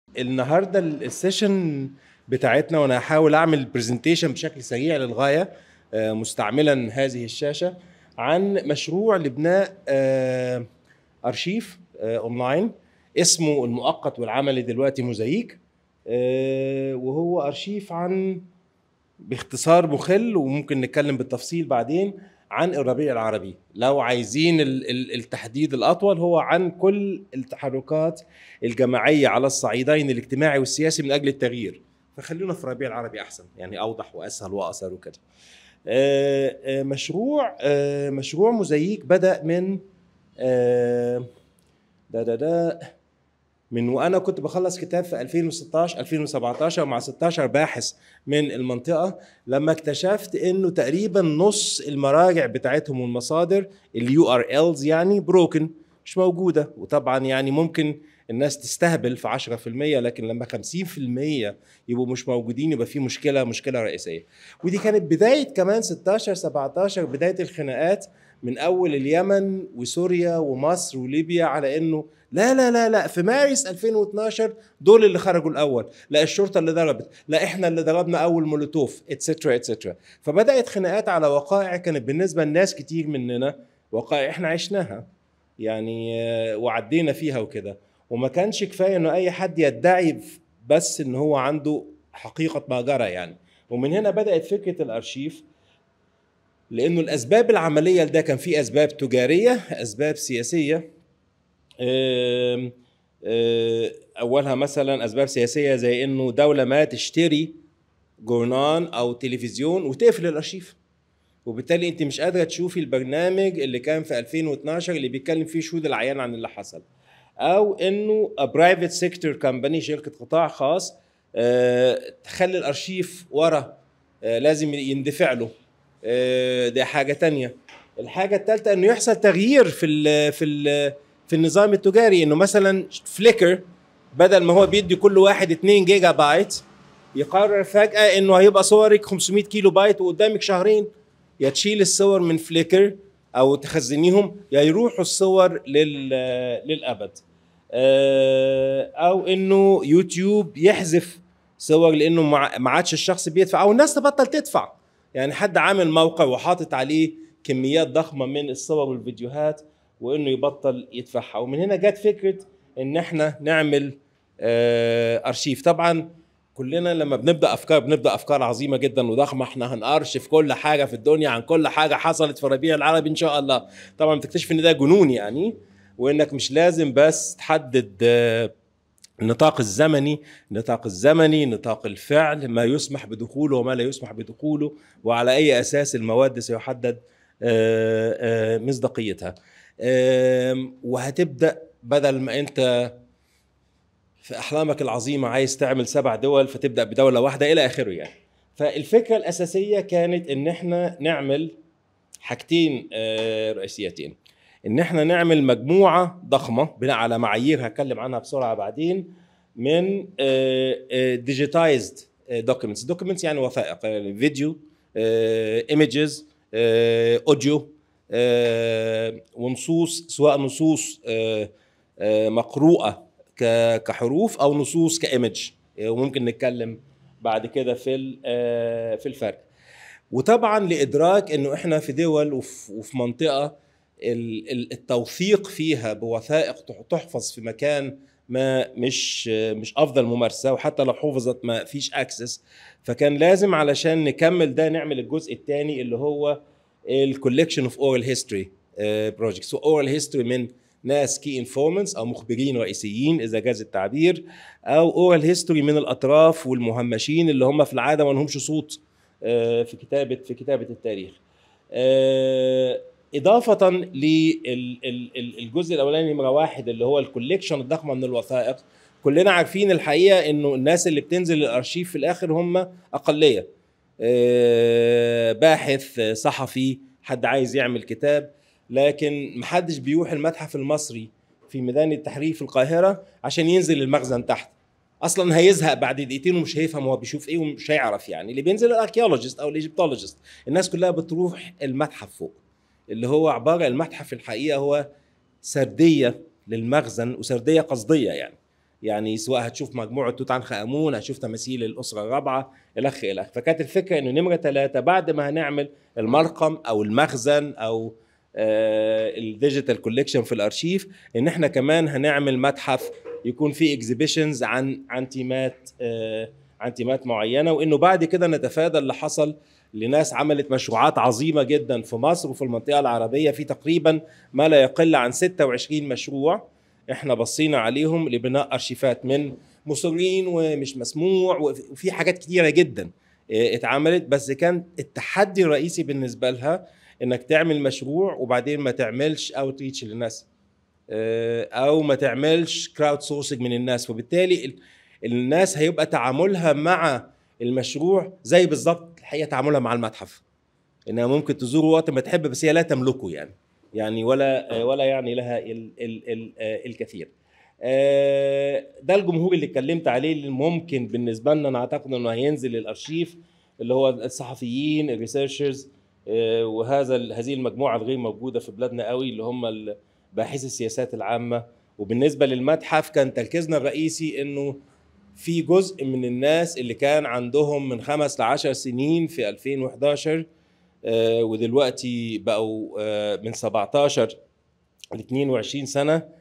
النهارده السيشن بتاعتنا وانا هحاول اعمل برزنتيشن بشكل سريع للغايه آه، مستعملا هذه الشاشه عن مشروع لبناء آه، ارشيف آه، اونلاين اسمه المؤقت والعملي دلوقتي موزايك آه، وهو ارشيف عن باختصار مخل وممكن نتكلم بالتفصيل بعدين عن الربيع العربي لو عايزين ال- ال- التحديد الاطول هو عن كل التحركات الجماعيه على الصعيدين الاجتماعي والسياسي من اجل التغيير فخلونا في الربيع العربي احسن يعني اوضح واسهل واقصر وكده آه، آه، مشروع آه، مشروع موزايك بدا من آه، ده ده ده من وانا كنت بخلص كتاب في 2016 2017 مع 16 باحث من المنطقه لما اكتشفت انه تقريبا نص المراجع بتاعتهم والمصادر اليو ار الز يعني بروكن مش موجوده وطبعا يعني ممكن الناس تستهبل في 10% لكن لما 50% يبقوا مش موجودين يبقى في مشكله مشكله رئيسيه ودي كانت بدايه كمان 16 17 بدايه الخناقات من اول اليمن وسوريا ومصر وليبيا على انه لا لا لا لا في مارس 2012 دول اللي خرجوا الاول لا الشرطه اللي ضربت لا احنا اللي ضربنا اول مولوتوف اتسترا اتسترا فبدات خناقات على وقائع كانت بالنسبه لناس كتير مننا وقائع احنا عشناها يعني آه، وعدينا فيها وكده وما كانش كفايه انه اي حد يدعي بس ان هو عنده حقيقه ما جرى يعني ومن هنا بدات فكره الارشيف لانه الاسباب العمليه لده كان في اسباب تجاريه اسباب سياسيه آم، آه، اولها مثلا اسباب سياسيه زي انه دوله ما تشتري جورنان او تلفزيون وتقفل الارشيف وبالتالي انت مش قادره تشوفي البرنامج اللي كان في 2012 اللي بيتكلم فيه شهود العيان عن اللي حصل او انه برايفت سيكتور كمباني شركه قطاع خاص آه، تخلي الارشيف ورا آه، لازم يندفع له آه، دي حاجه تانية الحاجه الثالثه انه يحصل تغيير في ال في ال في النظام التجاري انه مثلا فليكر بدل ما هو بيدي كل واحد 2 جيجا بايت يقرر فجاه انه هيبقى صورك 500 كيلو بايت وقدامك شهرين يا تشيل الصور من فليكر او تخزنيهم يا يروحوا الصور لل للابد آه، او انه يوتيوب يحذف صور لانه ما ما عادش الشخص بيدفع او الناس تبطل تدفع يعني حد عامل موقع وحاطط عليه كميات ضخمه من الصور والفيديوهات وانه يبطل يدفعها ومن هنا جت فكره ان احنا نعمل آه، ارشيف طبعا كلنا لما بنبدا افكار بنبدا افكار عظيمه جدا وضخمه احنا هنارشف كل حاجه في الدنيا عن كل حاجه حصلت في الربيع العربي ان شاء الله طبعا بتكتشف ان ده جنون يعني وانك مش لازم بس تحدد آه، النطاق الزمني النطاق الزمني نطاق الفعل ما يسمح بدخوله وما لا يسمح بدخوله وعلى اي اساس المواد سيحدد آه، آه، مصداقيتها آم، وهتبدا بدل ما انت في احلامك العظيمه عايز تعمل سبع دول فتبدا بدوله واحده الى اخره يعني فالفكره الاساسيه كانت ان احنا نعمل حاجتين آه، رئيسيتين ان احنا نعمل مجموعه ضخمه بناء على معايير هتكلم عنها بسرعه بعدين من ديجيتايزد دوكيومنتس دوكيومنتس يعني وثائق آه، فيديو ايمجز اوديو ونصوص سواء نصوص آه، آه، مقروءه ك- كحروف او نصوص كايمج آه، وممكن نتكلم بعد كده في ال- آه، في الفرق وطبعا لادراك انه احنا في دول وفي وفي منطقه ال- ال- التوثيق فيها بوثائق تح- تحفظ في مكان ما مش مش افضل ممارسه وحتى لو حفظت ما فيش اكسس فكان لازم علشان نكمل ده نعمل الجزء الثاني اللي هو الكوليكشن اوف اورال هيستوري بروجكتس اورال هيستوري من ناس كي انفورمنتس او مخبرين رئيسيين اذا جاز التعبير او اورال هيستوري من الاطراف والمهمشين اللي هم في العاده ما لهمش صوت آه، في كتابه في كتابه التاريخ آه، اضافه للجزء الاولاني نمره واحد اللي هو الكوليكشن الضخمه من الوثائق كلنا عارفين الحقيقه انه الناس اللي بتنزل الارشيف في الاخر هم اقليه آه، باحث آه، صحفي حد عايز يعمل كتاب لكن محدش بيروح المتحف المصري في ميدان التحرير في القاهره عشان ينزل المخزن تحت اصلا هيزهق بعد دقيقتين ومش هيفهم هو بيشوف ايه ومش هيعرف يعني اللي بينزل الاركيولوجيست او الايجيبتولوجيست الناس كلها بتروح المتحف فوق اللي هو عباره المتحف الحقيقه هو سرديه للمخزن وسرديه قصديه يعني يعني سواء هتشوف مجموعه توت عنخ امون هتشوف تماثيل الاسره الرابعه الخ الخ فكانت الفكره انه نمره ثلاثه بعد ما هنعمل المرقم او المخزن او الديجيتال كوليكشن في الارشيف ان احنا كمان هنعمل متحف يكون فيه اكزيبيشنز عن عن تيمات آه، عن تيمات معينه وانه بعد كده نتفادى اللي حصل لناس عملت مشروعات عظيمه جدا في مصر وفي المنطقه العربيه في تقريبا ما لا يقل عن 26 مشروع احنا بصينا عليهم لبناء ارشيفات من مصرين ومش مسموع وفي حاجات كتيره جدا آه، اتعملت بس كان التحدي الرئيسي بالنسبه لها انك تعمل مشروع وبعدين ما تعملش اوت ريتش للناس آه، او ما تعملش كراود سورسنج من الناس فبالتالي الناس هيبقى تعاملها مع المشروع زي بالظبط الحقيقه تعاملها مع المتحف انها ممكن تزوره وقت ما تحب بس هي لا تملكه يعني يعني ولا ولا يعني لها ال ال ال آه، الكثير آه، ده الجمهور اللي اتكلمت عليه اللي ممكن بالنسبه لنا نعتقد انه هينزل الارشيف اللي هو الصحفيين الريسيرشرز آه، وهذا هذه المجموعه الغير موجوده في بلادنا قوي اللي هم باحثي السياسات العامه وبالنسبه للمتحف كان تركيزنا الرئيسي انه في جزء من الناس اللي كان عندهم من خمس لعشر سنين في 2011 آه، ودلوقتي بقوا آه، من 17 ل 22 سنه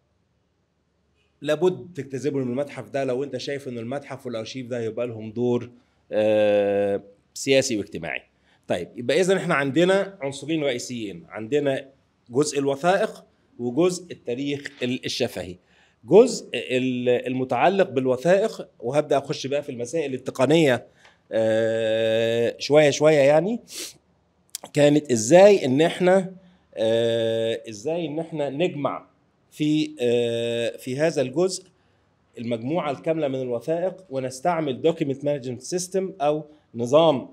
لابد تجتذبهم من المتحف ده لو انت شايف ان المتحف والارشيف ده هيبقى لهم دور سياسي واجتماعي. طيب يبقى اذا احنا عندنا عنصرين رئيسيين عندنا جزء الوثائق وجزء التاريخ الشفهي جزء المتعلق بالوثائق وهبدا اخش بقى في المسائل التقنيه آه، شويه شويه يعني كانت ازاي ان احنا آه، ازاي ان احنا نجمع في آه، في هذا الجزء المجموعه الكامله من الوثائق ونستعمل دوكيمنت مانجمنت سيستم او نظام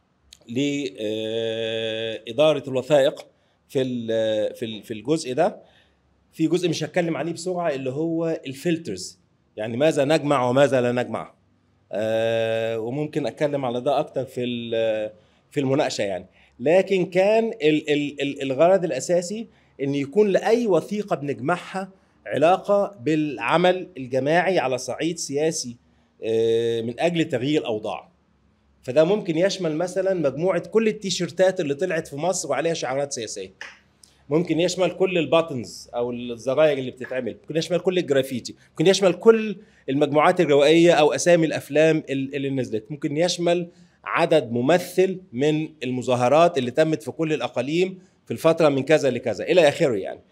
لاداره الوثائق في في في الجزء ده في جزء مش هتكلم عليه بسرعه اللي هو الفلترز يعني ماذا نجمع وماذا لا نجمع آه وممكن اتكلم على ده اكتر في في المناقشه يعني لكن كان ال ال ال الغرض الاساسي ان يكون لاي وثيقه بنجمعها علاقه بالعمل الجماعي على صعيد سياسي آه من اجل تغيير الاوضاع فده ممكن يشمل مثلا مجموعه كل التيشيرتات اللي طلعت في مصر وعليها شعارات سياسيه ممكن يشمل كل الباتنز او الزراير اللي بتتعمل ممكن يشمل كل الجرافيتي ممكن يشمل كل المجموعات الروائيه او اسامي الافلام اللي نزلت ممكن يشمل عدد ممثل من المظاهرات اللي تمت في كل الاقاليم في الفتره من كذا لكذا الى اخره يعني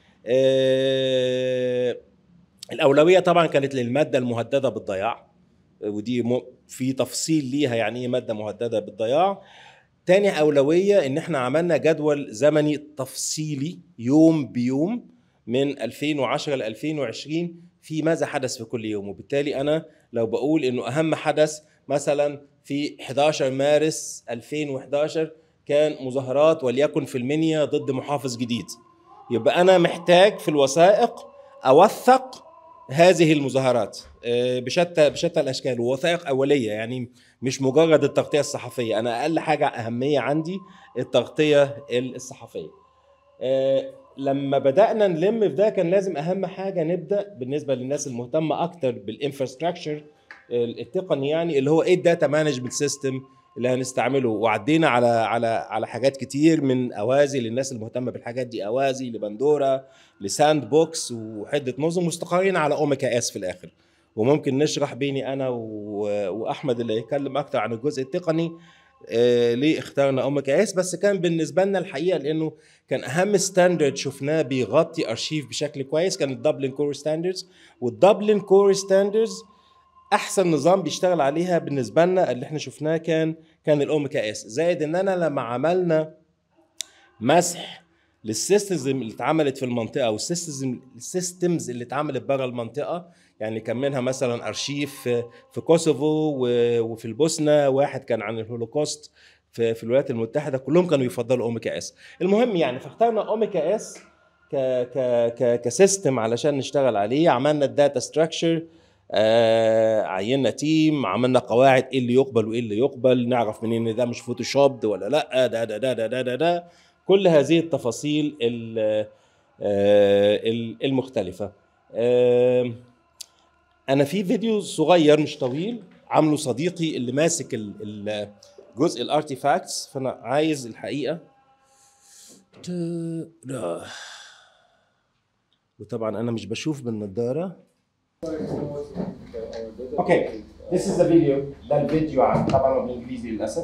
آه الاولويه طبعا كانت للماده المهدده بالضياع ودي في تفصيل ليها يعني ايه ماده مهدده بالضياع تاني أولوية إن إحنا عملنا جدول زمني تفصيلي يوم بيوم من 2010 ل 2020 في ماذا حدث في كل يوم وبالتالي أنا لو بقول إنه أهم حدث مثلا في 11 مارس 2011 كان مظاهرات وليكن في المنيا ضد محافظ جديد يبقى أنا محتاج في الوثائق أوثق هذه المظاهرات آه، بشتى بشتى الاشكال ووثائق اوليه يعني مش مجرد التغطيه الصحفيه انا اقل حاجه اهميه عندي التغطيه الصحفيه آه، لما بدانا نلم في ده كان لازم اهم حاجه نبدا بالنسبه للناس المهتمه اكتر بالانفراستراكشر التقني يعني اللي هو ايه الداتا مانجمنت سيستم اللي هنستعمله وعدينا على على على حاجات كتير من اوازي للناس المهتمه بالحاجات دي اوازي لبندورا لساند بوكس وحده نظم مستقرين على اوميكا اس في الاخر وممكن نشرح بيني انا واحمد اللي يتكلم اكتر عن الجزء التقني آه ليه اخترنا اوميكا اس بس كان بالنسبه لنا الحقيقه لانه كان اهم ستاندرد شفناه بيغطي ارشيف بشكل كويس كان الدبلن كور ستاندردز والدبلن كور ستاندردز احسن نظام بيشتغل عليها بالنسبه لنا اللي احنا شفناه كان كان الاوميكا اس زائد ان انا لما عملنا مسح للسيستمز اللي اتعملت في المنطقه والسيستمز اللي اتعملت بره المنطقه يعني كان منها مثلا ارشيف في كوسوفو وفي البوسنه واحد كان عن الهولوكوست في, في الولايات المتحده كلهم كانوا يفضلوا اوميكا اس المهم يعني فاخترنا اوميكا اس ك ك ك كسيستم علشان نشتغل عليه عملنا الداتا ستراكشر آه عينا تيم عملنا قواعد ايه اللي يقبل وايه اللي يقبل نعرف منين ان ده مش فوتوشوب ولا لا ده ده ده ده ده ده, ده. كل هذه التفاصيل آه المختلفه آه انا في فيديو صغير مش طويل عامله صديقي اللي ماسك ال- ال- جزء الارتيفاكتس فانا عايز الحقيقه تا- وطبعا انا مش بشوف بالنضاره اوكي This is the video ده الفيديو عن طبعا هو بالانجليزي للاسف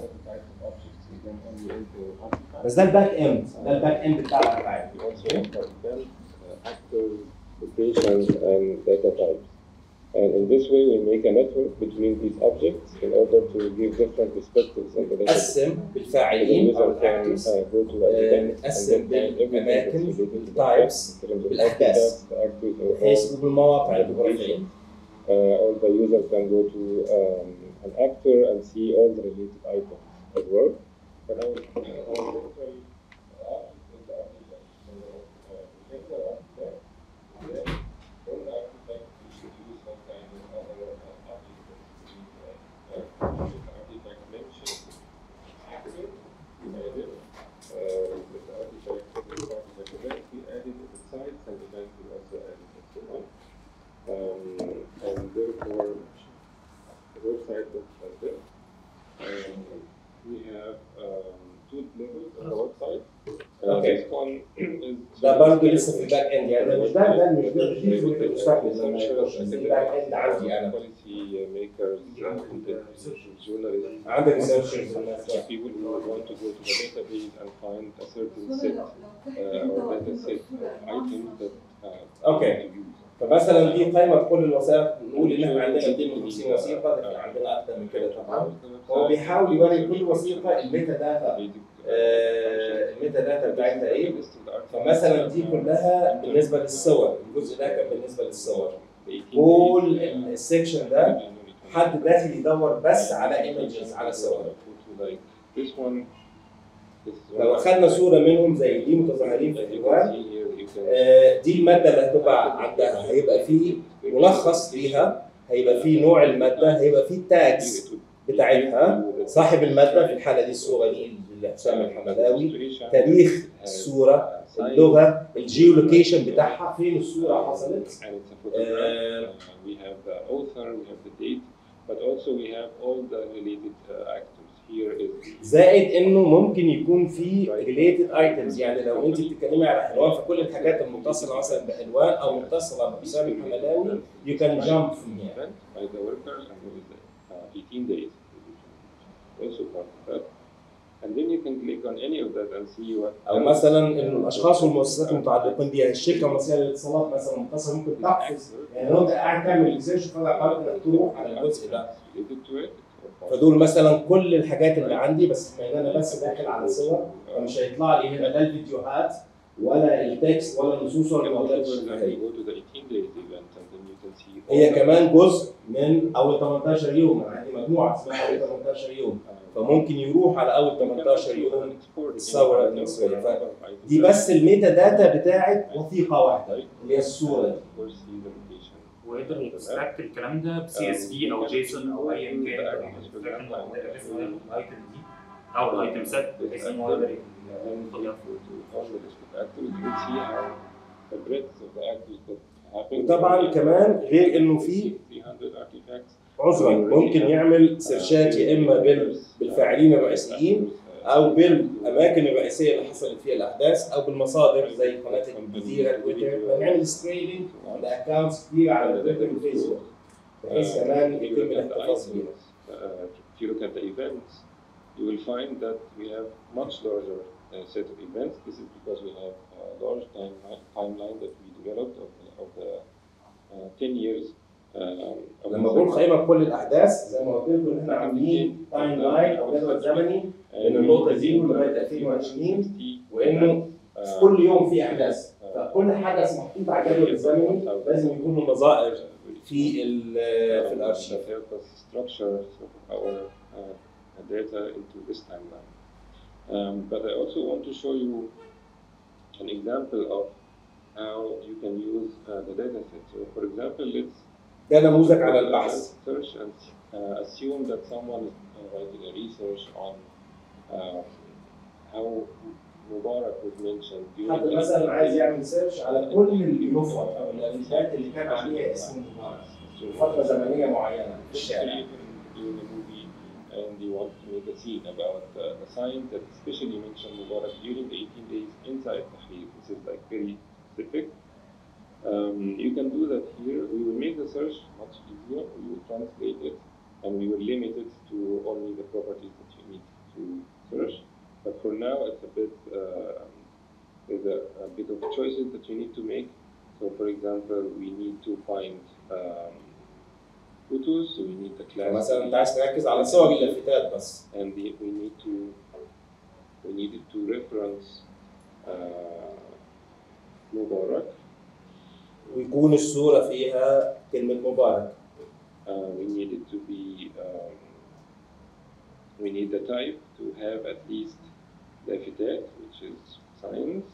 بس ده الباك اند ده الباك اند بتاع الارتيفاكت actors, locations, and data types. And in this way, we make a network between these objects in order to give different perspectives on the data. نقسم So the بالفاعلين او user can الاكترز uh, go to the آه، event and نتقسم then find everything بالأماكن، that's related to the بالtypes، object, in terms of بالأحداث. artifacts, the actors, or بحيث all. وبالمواقع الجغرافيه Uh, or the user can go to um, an actor and see all the related items as well. But I will- I will literally, uh, in the artifact, uh, check the artifact, then from the artifact we should use some kind of other uh, object that's unique, right? Uh, if the artifact mentions actor, we add it. Uh, if the artifact is part of the event, we add it. If it's sites and events, we also add it and so on. Um, and therefore, the website looks like this. Um, we have um, two levels on the website. Uh, Okay. This one is. ده برضه لسه في الباك اند يعني ده مش ده ده مش ده مش دي صورة المستقبل لما يخش بس دي باك اند عندي انا Policy makers, uh, journalists, عندك ريسيرشرز والناس uh, people who want to go to the database and find a certain set uh, or data set of items that uh, Okay. to use. فمثلا دي قائمه بكل الوثائق نقول ان احنا عندنا 250 وثيقه لكن عندنا اكثر من كده طبعا هو بيحاول يوري كل وثيقه الميتا داتا آه، الميتا داتا بتاعتها ايه فمثلا دي كلها بالنسبه للصور الجزء ده كان بالنسبه للصور كل السكشن ده حد داخل يدور بس على ايمجز على صور لو اخذنا صوره منهم زي دي متظاهرين في العنوان آه، دي الماده اللي هتبقى عندها هيبقى فيه ملخص ليها هيبقى فيه نوع الماده هيبقى فيه التاجز بتاعتها صاحب الماده في الحاله دي الصوره دي اللي حسام الحمداوي تاريخ الصوره اللغه الجيولوكيشن بتاعها فين الصوره حصلت and it's a photograph. Uh, we have the author, we have the date, but also we have all the related uh, actors. Here is زائد انه ممكن يكون في ريليتد ايتمز يعني لو انت بتتكلمي على عنوان فكل الحاجات المتصله مثلا بعنوان او متصله بحسام الحمداوي يو كان جامب فروم هير event by the workers and what is it? Uh, 18 days. Also part of that. And then you can click on any of that and see what او مثلا ان الاشخاص والمؤسسات المتعلقين بيها الشركه المصريه للاتصالات مثلا متصله ممكن تحفظ يعني لو انت قاعد تعمل ريسيرش فانا قررت انك تروح على الجزء ده related to it. فدول مثلا كل الحاجات اللي عندي بس بما ان انا بس داخل على صور فمش هيطلع لي هنا لا الفيديوهات ولا التكست ولا النصوص ولا المعلومات You الفكاهيه go to the 18 days event and then you can see هي all the- كمان جزء من اول 18 يوم انا عندي مجموعه اسمها اول 18 يوم فممكن يروح على اول 18 يوم الثورة المصرية. دي بس الميتا داتا بتاعت وثيقه واحده اللي هي الصوره دي ويقدر يكستراكت الكلام ده بسي اس في او جيسون او ايا كان لكن هو ده اسمه الايتم دي او الايتم سيت بحيث ان هو يقدر ياخدها. وطبعا كمان غير انه في عذرا ممكن يعمل سيرشات يا اما بال- بالفاعلين الرئيسيين او بالاماكن الرئيسيه اللي حصلت فيها الاحداث او بالمصادر زي قناه الجزيره تويتر بنعمل سكريننج لاكونتس كتير على تويتر وفيسبوك بحيث كمان يتم الاحتفاظ بيها If you look at the events, you will find that we have much larger uh, set of events. This is because we have a large timeline, timeline that we developed of the, of the uh, 10 years. Um, of لما the بقول sector. قائمه بكل الاحداث زي ما قلت لكم ان احنا عاملين تايم لاين او جدول زمني من النقطه دي لغايه 2020 وانه في كل يوم في احداث فكل حدث محطوط على الجدول الزمني لازم يكون له نظائر في ال- في الارشيف that help us structure sort of our uh, data into this timeline. Um, but I also want to show you an example of how you can use uh, the data set. So, for example, let's ده نموذج على البحث search and uh, assume that someone is uh, writing a research on uh, how Mubarak was mentioned during حد مثلا عايز يعمل سيرش على كل النفط او الالفات اللي كان عليها اسم مبارك So فتره زمنيه معينه في الشارع Especially if you're doing a movie and you want to make a scene about uh, the signs that especially mention Mubarak during the 18 days inside Tahrir. This is like very specific. Um, you can do that here. We will make the search much easier. We will translate it and we will limit it to only the properties that you need to search. But for now, it's a bit, uh, there's a, a bit of choices that you need to make. So, for example, we need to find um, photos, so we need the class. مثلا انت عايز تركز على صور اللافتات بس and the, we need to we needed to reference uh, Mubarak. ويكون الصوره فيها كلمه مبارك Uh, we needed to be um, we need the type to have at least lafitat, which is signs.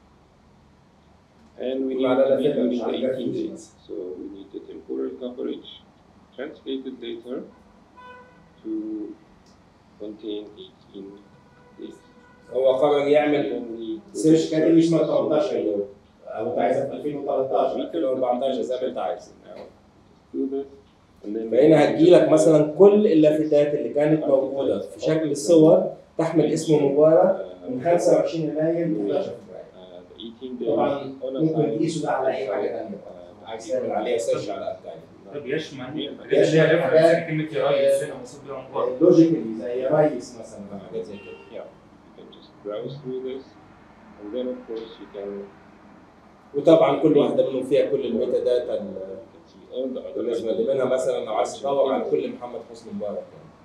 And we need معنى to be لافت during مش the عارف 18 refuge days. بس. So we need the temporal coverage translated later to contain 18 days. هو قرر يعمل Then we سيرش كاتب يشمل 18 يوم او انت عايزها في 2013 2014 زي ما انت عايز do this and then فهنا هتجيلك مثلا كل اللافتات اللي كانت موجوده في شكل الصور تحمل اسم مبارك من 25 يناير ل 11 فبراير Uh, the 18 days طبعا on a ممكن side, تقيسوا ده على اي حاجه ثانيه uh, عايز تعمل عليها سيرش على الثانيه ده بيشمل الحاجات يشمل اللي هي حاجات- reference كلمه يا ريس هنا مصاب بيها مبارك لوجيكالي زي ريس مثلا أو حاجات زي كده yeah, you can just browse through this and then of course you can, وطبعا كل واحده منهم فيها كل الميتا داتا ال- you can see all the other بالنسبه items. لنا مثلا لو عايز تدور على كل محمد حسني مبارك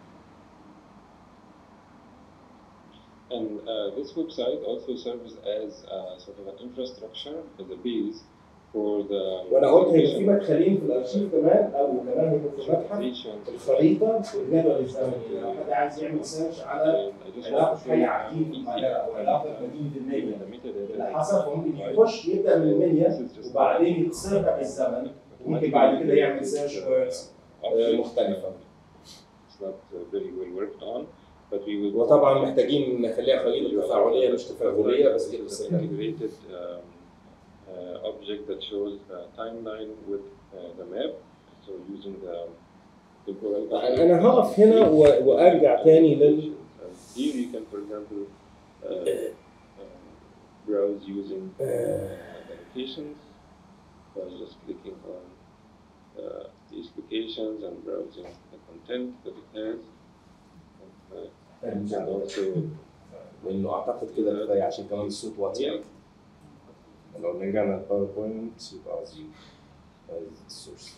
And uh, this website also serves as a sort of an infrastructure, as a base for the وانا قلت هيبقى في مدخلين في الارشيف كمان او كمان هيبقى في المتحف presentation. الخريطه والجدول الزمني لو حد عايز يعمل سيرش على And I just علاقه want to حي say عقيم في القاهره او علاقه مدينه المنيا the metadata اللي حصل فممكن يخش يبدا من المنيا وبعدين يتصرف بالزمن ممكن بعد كده يعمل سيرش ووردز مختلفه It's not uh, very well worked on, but we will وطبعا محتاجين نخليها خريطه تفاعليه مش تفاعليه بس دي It's an قصتنا integrated um, uh, object that shows a timeline with uh, the map. So using the temporal. انا هقف هنا و- وارجع تاني لل Uh, Here you can, for example, uh, uh, browse using uh, the locations by just clicking on uh, these locations and browsing the content that it has. Uh, and also لانه اعتقد كده كفايه عشان كمان الصوت واطي أوي. لو رجعنا الباوربوينت يبقى عايزين السورس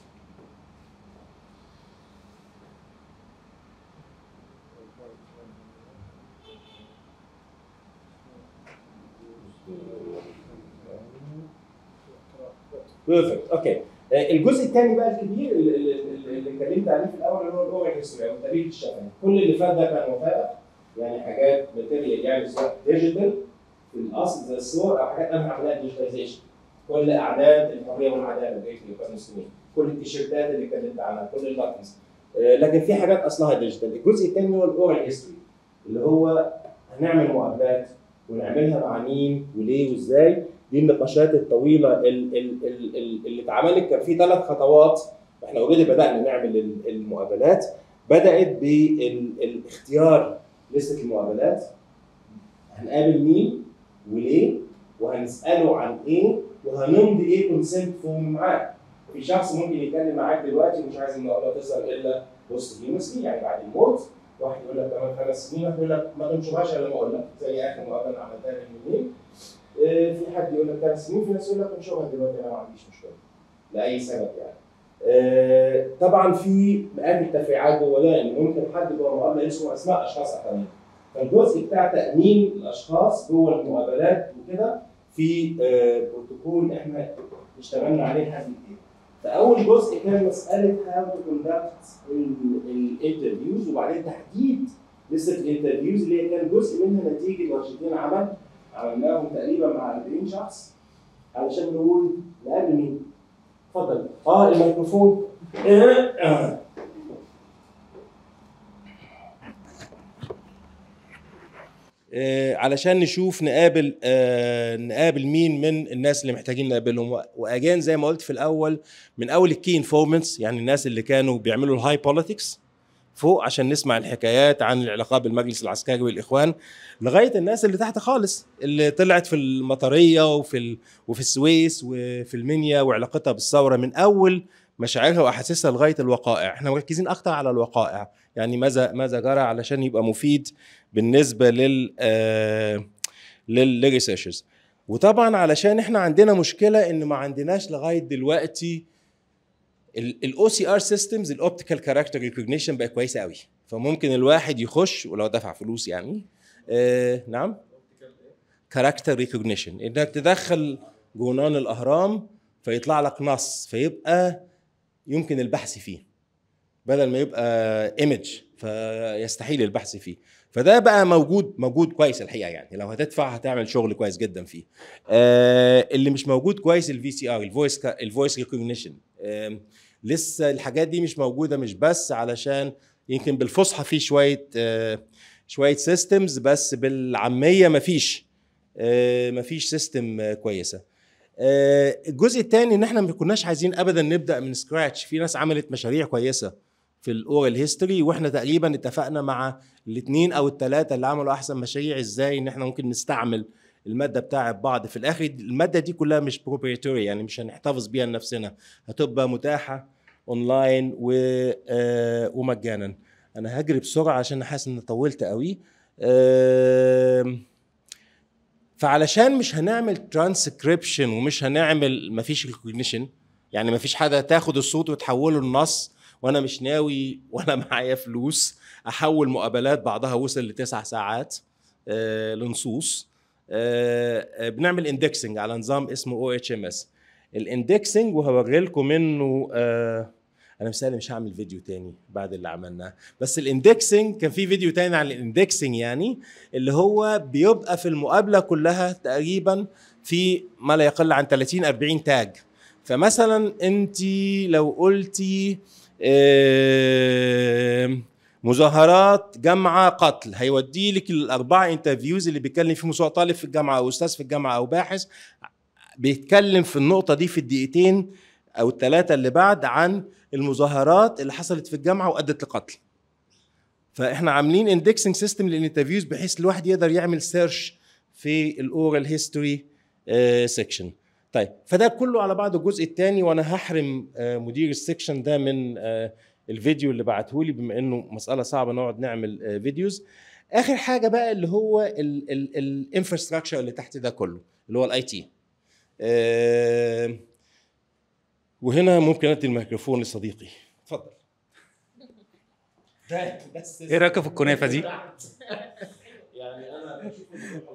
بيرفكت اوكي آه، الجزء الثاني بقى الكبير اللي, اللي, اللي اتكلمت عليه في الاول اللي هو الاورال هيستوري او التاريخ الشفهي كل اللي فات ده كان وثائق يعني حاجات ماتيريال يعني سواء ديجيتال في الاصل زي الصور او حاجات انا عملها ديجيتاليزيشن كل اعداد الحريه والعداله بقيه الاخوان المسلمين كل التيشيرتات اللي اتكلمت عنها كل الباتنز لكن في حاجات اصلها ديجيتال الجزء الثاني هو الاورال هيستوري اللي هو هنعمل مقابلات ونعملها مع مين وليه وازاي دي النقاشات الطويله ال- ال- ال- ال- اللي اتعملت كان في ثلاث خطوات احنا اوريدي بدانا نعمل ال- المقابلات بدات بالاختيار لسته المقابلات هنقابل مين وليه وهنساله عن ايه وهنمضي ايه كونسنت فورم معاه في شخص ممكن يتكلم معاك دلوقتي ومش عايز المقابله تظهر الا وسط هيمسلي يعني بعد الموت واحد يقول لك كمان خمس سنين واحد يقول لك ما تنشرهاش الا لما اقول لك زي اخر مقابله عملتها من يومين آه، في حد يقول لك ثلاث سنين في ناس يقول لك انشرها دلوقتي انا ما عنديش مشكله لاي سبب يعني آه، طبعا في مئات التفريعات جوه ده ان ممكن حد جوه المقابله يذكر اسماء اشخاص اخرين فالجزء بتاع تامين الاشخاص جوه المقابلات وكده في آه، بروتوكول احنا اشتغلنا عليه لحد كده فاول جزء كان مساله هاو تو كوندكت الانترفيوز وبعدين تحديد لسه الانترفيوز اللي هي كان جزء منها نتيجه ورشتين عمل عملناهم تقريبا مع 40 شخص علشان نقول نقابل مين؟ اتفضل اه الميكروفون آه. آه، علشان نشوف نقابل آه، نقابل مين من الناس اللي محتاجين نقابلهم واجان زي ما قلت في الاول من اول الكي انفورمنتس يعني الناس اللي كانوا بيعملوا الهاي بوليتكس فوق عشان نسمع الحكايات عن العلاقات بالمجلس العسكري والاخوان لغايه الناس اللي تحت خالص اللي طلعت في المطريه وفي ال... وفي السويس وفي المنيا وعلاقتها بالثوره من اول مشاعرها واحاسيسها لغايه الوقائع احنا مركزين اكتر على الوقائع يعني ماذا ماذا جرى علشان يبقى مفيد بالنسبه لل آه للريسيرشرز وطبعا علشان احنا عندنا مشكله ان ما عندناش لغايه دلوقتي الاو سي ار سيستمز الاوبتيكال كاركتر ريكوجنيشن بقى كويسه قوي فممكن الواحد يخش ولو دفع فلوس يعني آه نعم كاركتر ريكوجنيشن انك تدخل جونان الاهرام فيطلع لك نص فيبقى يمكن البحث فيه بدل ما يبقى ايمج فيستحيل البحث فيه فده بقى موجود موجود كويس الحقيقه يعني لو هتدفع هتعمل شغل كويس جدا فيه آه اللي مش موجود كويس الفي سي ار الفويس الفويس ريكوجنيشن آه لسه الحاجات دي مش موجوده مش بس علشان يمكن بالفصحى في شويه آه شويه سيستمز بس بالعاميه مفيش آه مفيش سيستم آه كويسه آه الجزء الثاني ان احنا ما كناش عايزين ابدا نبدا من سكراتش في ناس عملت مشاريع كويسه في الاورال هيستوري واحنا تقريبا اتفقنا مع الاثنين او الثلاثه اللي عملوا احسن مشاريع ازاي ان احنا ممكن نستعمل الماده بتاعه بعض في الاخر الماده دي كلها مش بروبريتوري يعني مش هنحتفظ بيها لنفسنا هتبقى متاحه اونلاين و آه ومجانا انا هجري بسرعه عشان حاسس اني طولت قوي آه فعلشان مش هنعمل ترانسكريبشن ومش هنعمل مفيش ريكوجنيشن يعني مفيش حاجه تاخد الصوت وتحوله لنص وانا مش ناوي ولا معايا فلوس احول مقابلات بعضها وصل لتسع ساعات آه لنصوص آه آه بنعمل اندكسنج على نظام اسمه او اتش ام اس الاندكسنج وهوري لكم منه آه انا مثالي مش هعمل فيديو تاني بعد اللي عملناه بس الاندكسنج كان في فيديو تاني عن الاندكسنج يعني اللي هو بيبقى في المقابله كلها تقريبا في ما لا يقل عن 30 40 تاج فمثلا انت لو قلتي آه مظاهرات جامعه قتل هيودي لك الاربعه انترفيوز اللي بيتكلم فيهم سواء طالب في الجامعه او استاذ في الجامعه او باحث بيتكلم في النقطه دي في الدقيقتين او الثلاثه اللي بعد عن المظاهرات اللي حصلت في الجامعه وادت لقتل فاحنا عاملين اندكسنج سيستم للانترفيوز بحيث الواحد يقدر يعمل سيرش في الاورال هيستوري سيكشن طيب فده كله على بعض الجزء الثاني وانا هحرم آه مدير السكشن ده من آه الفيديو اللي بعته لي بما انه مساله صعبه نقعد نعمل آه فيديوز اخر حاجه بقى اللي هو الانفراستراكشر اللي تحت ده كله اللي هو الاي تي وهنا ممكن ادي الميكروفون لصديقي اتفضل بس ايه رايك في الكنافه دي؟ يعني انا بشوف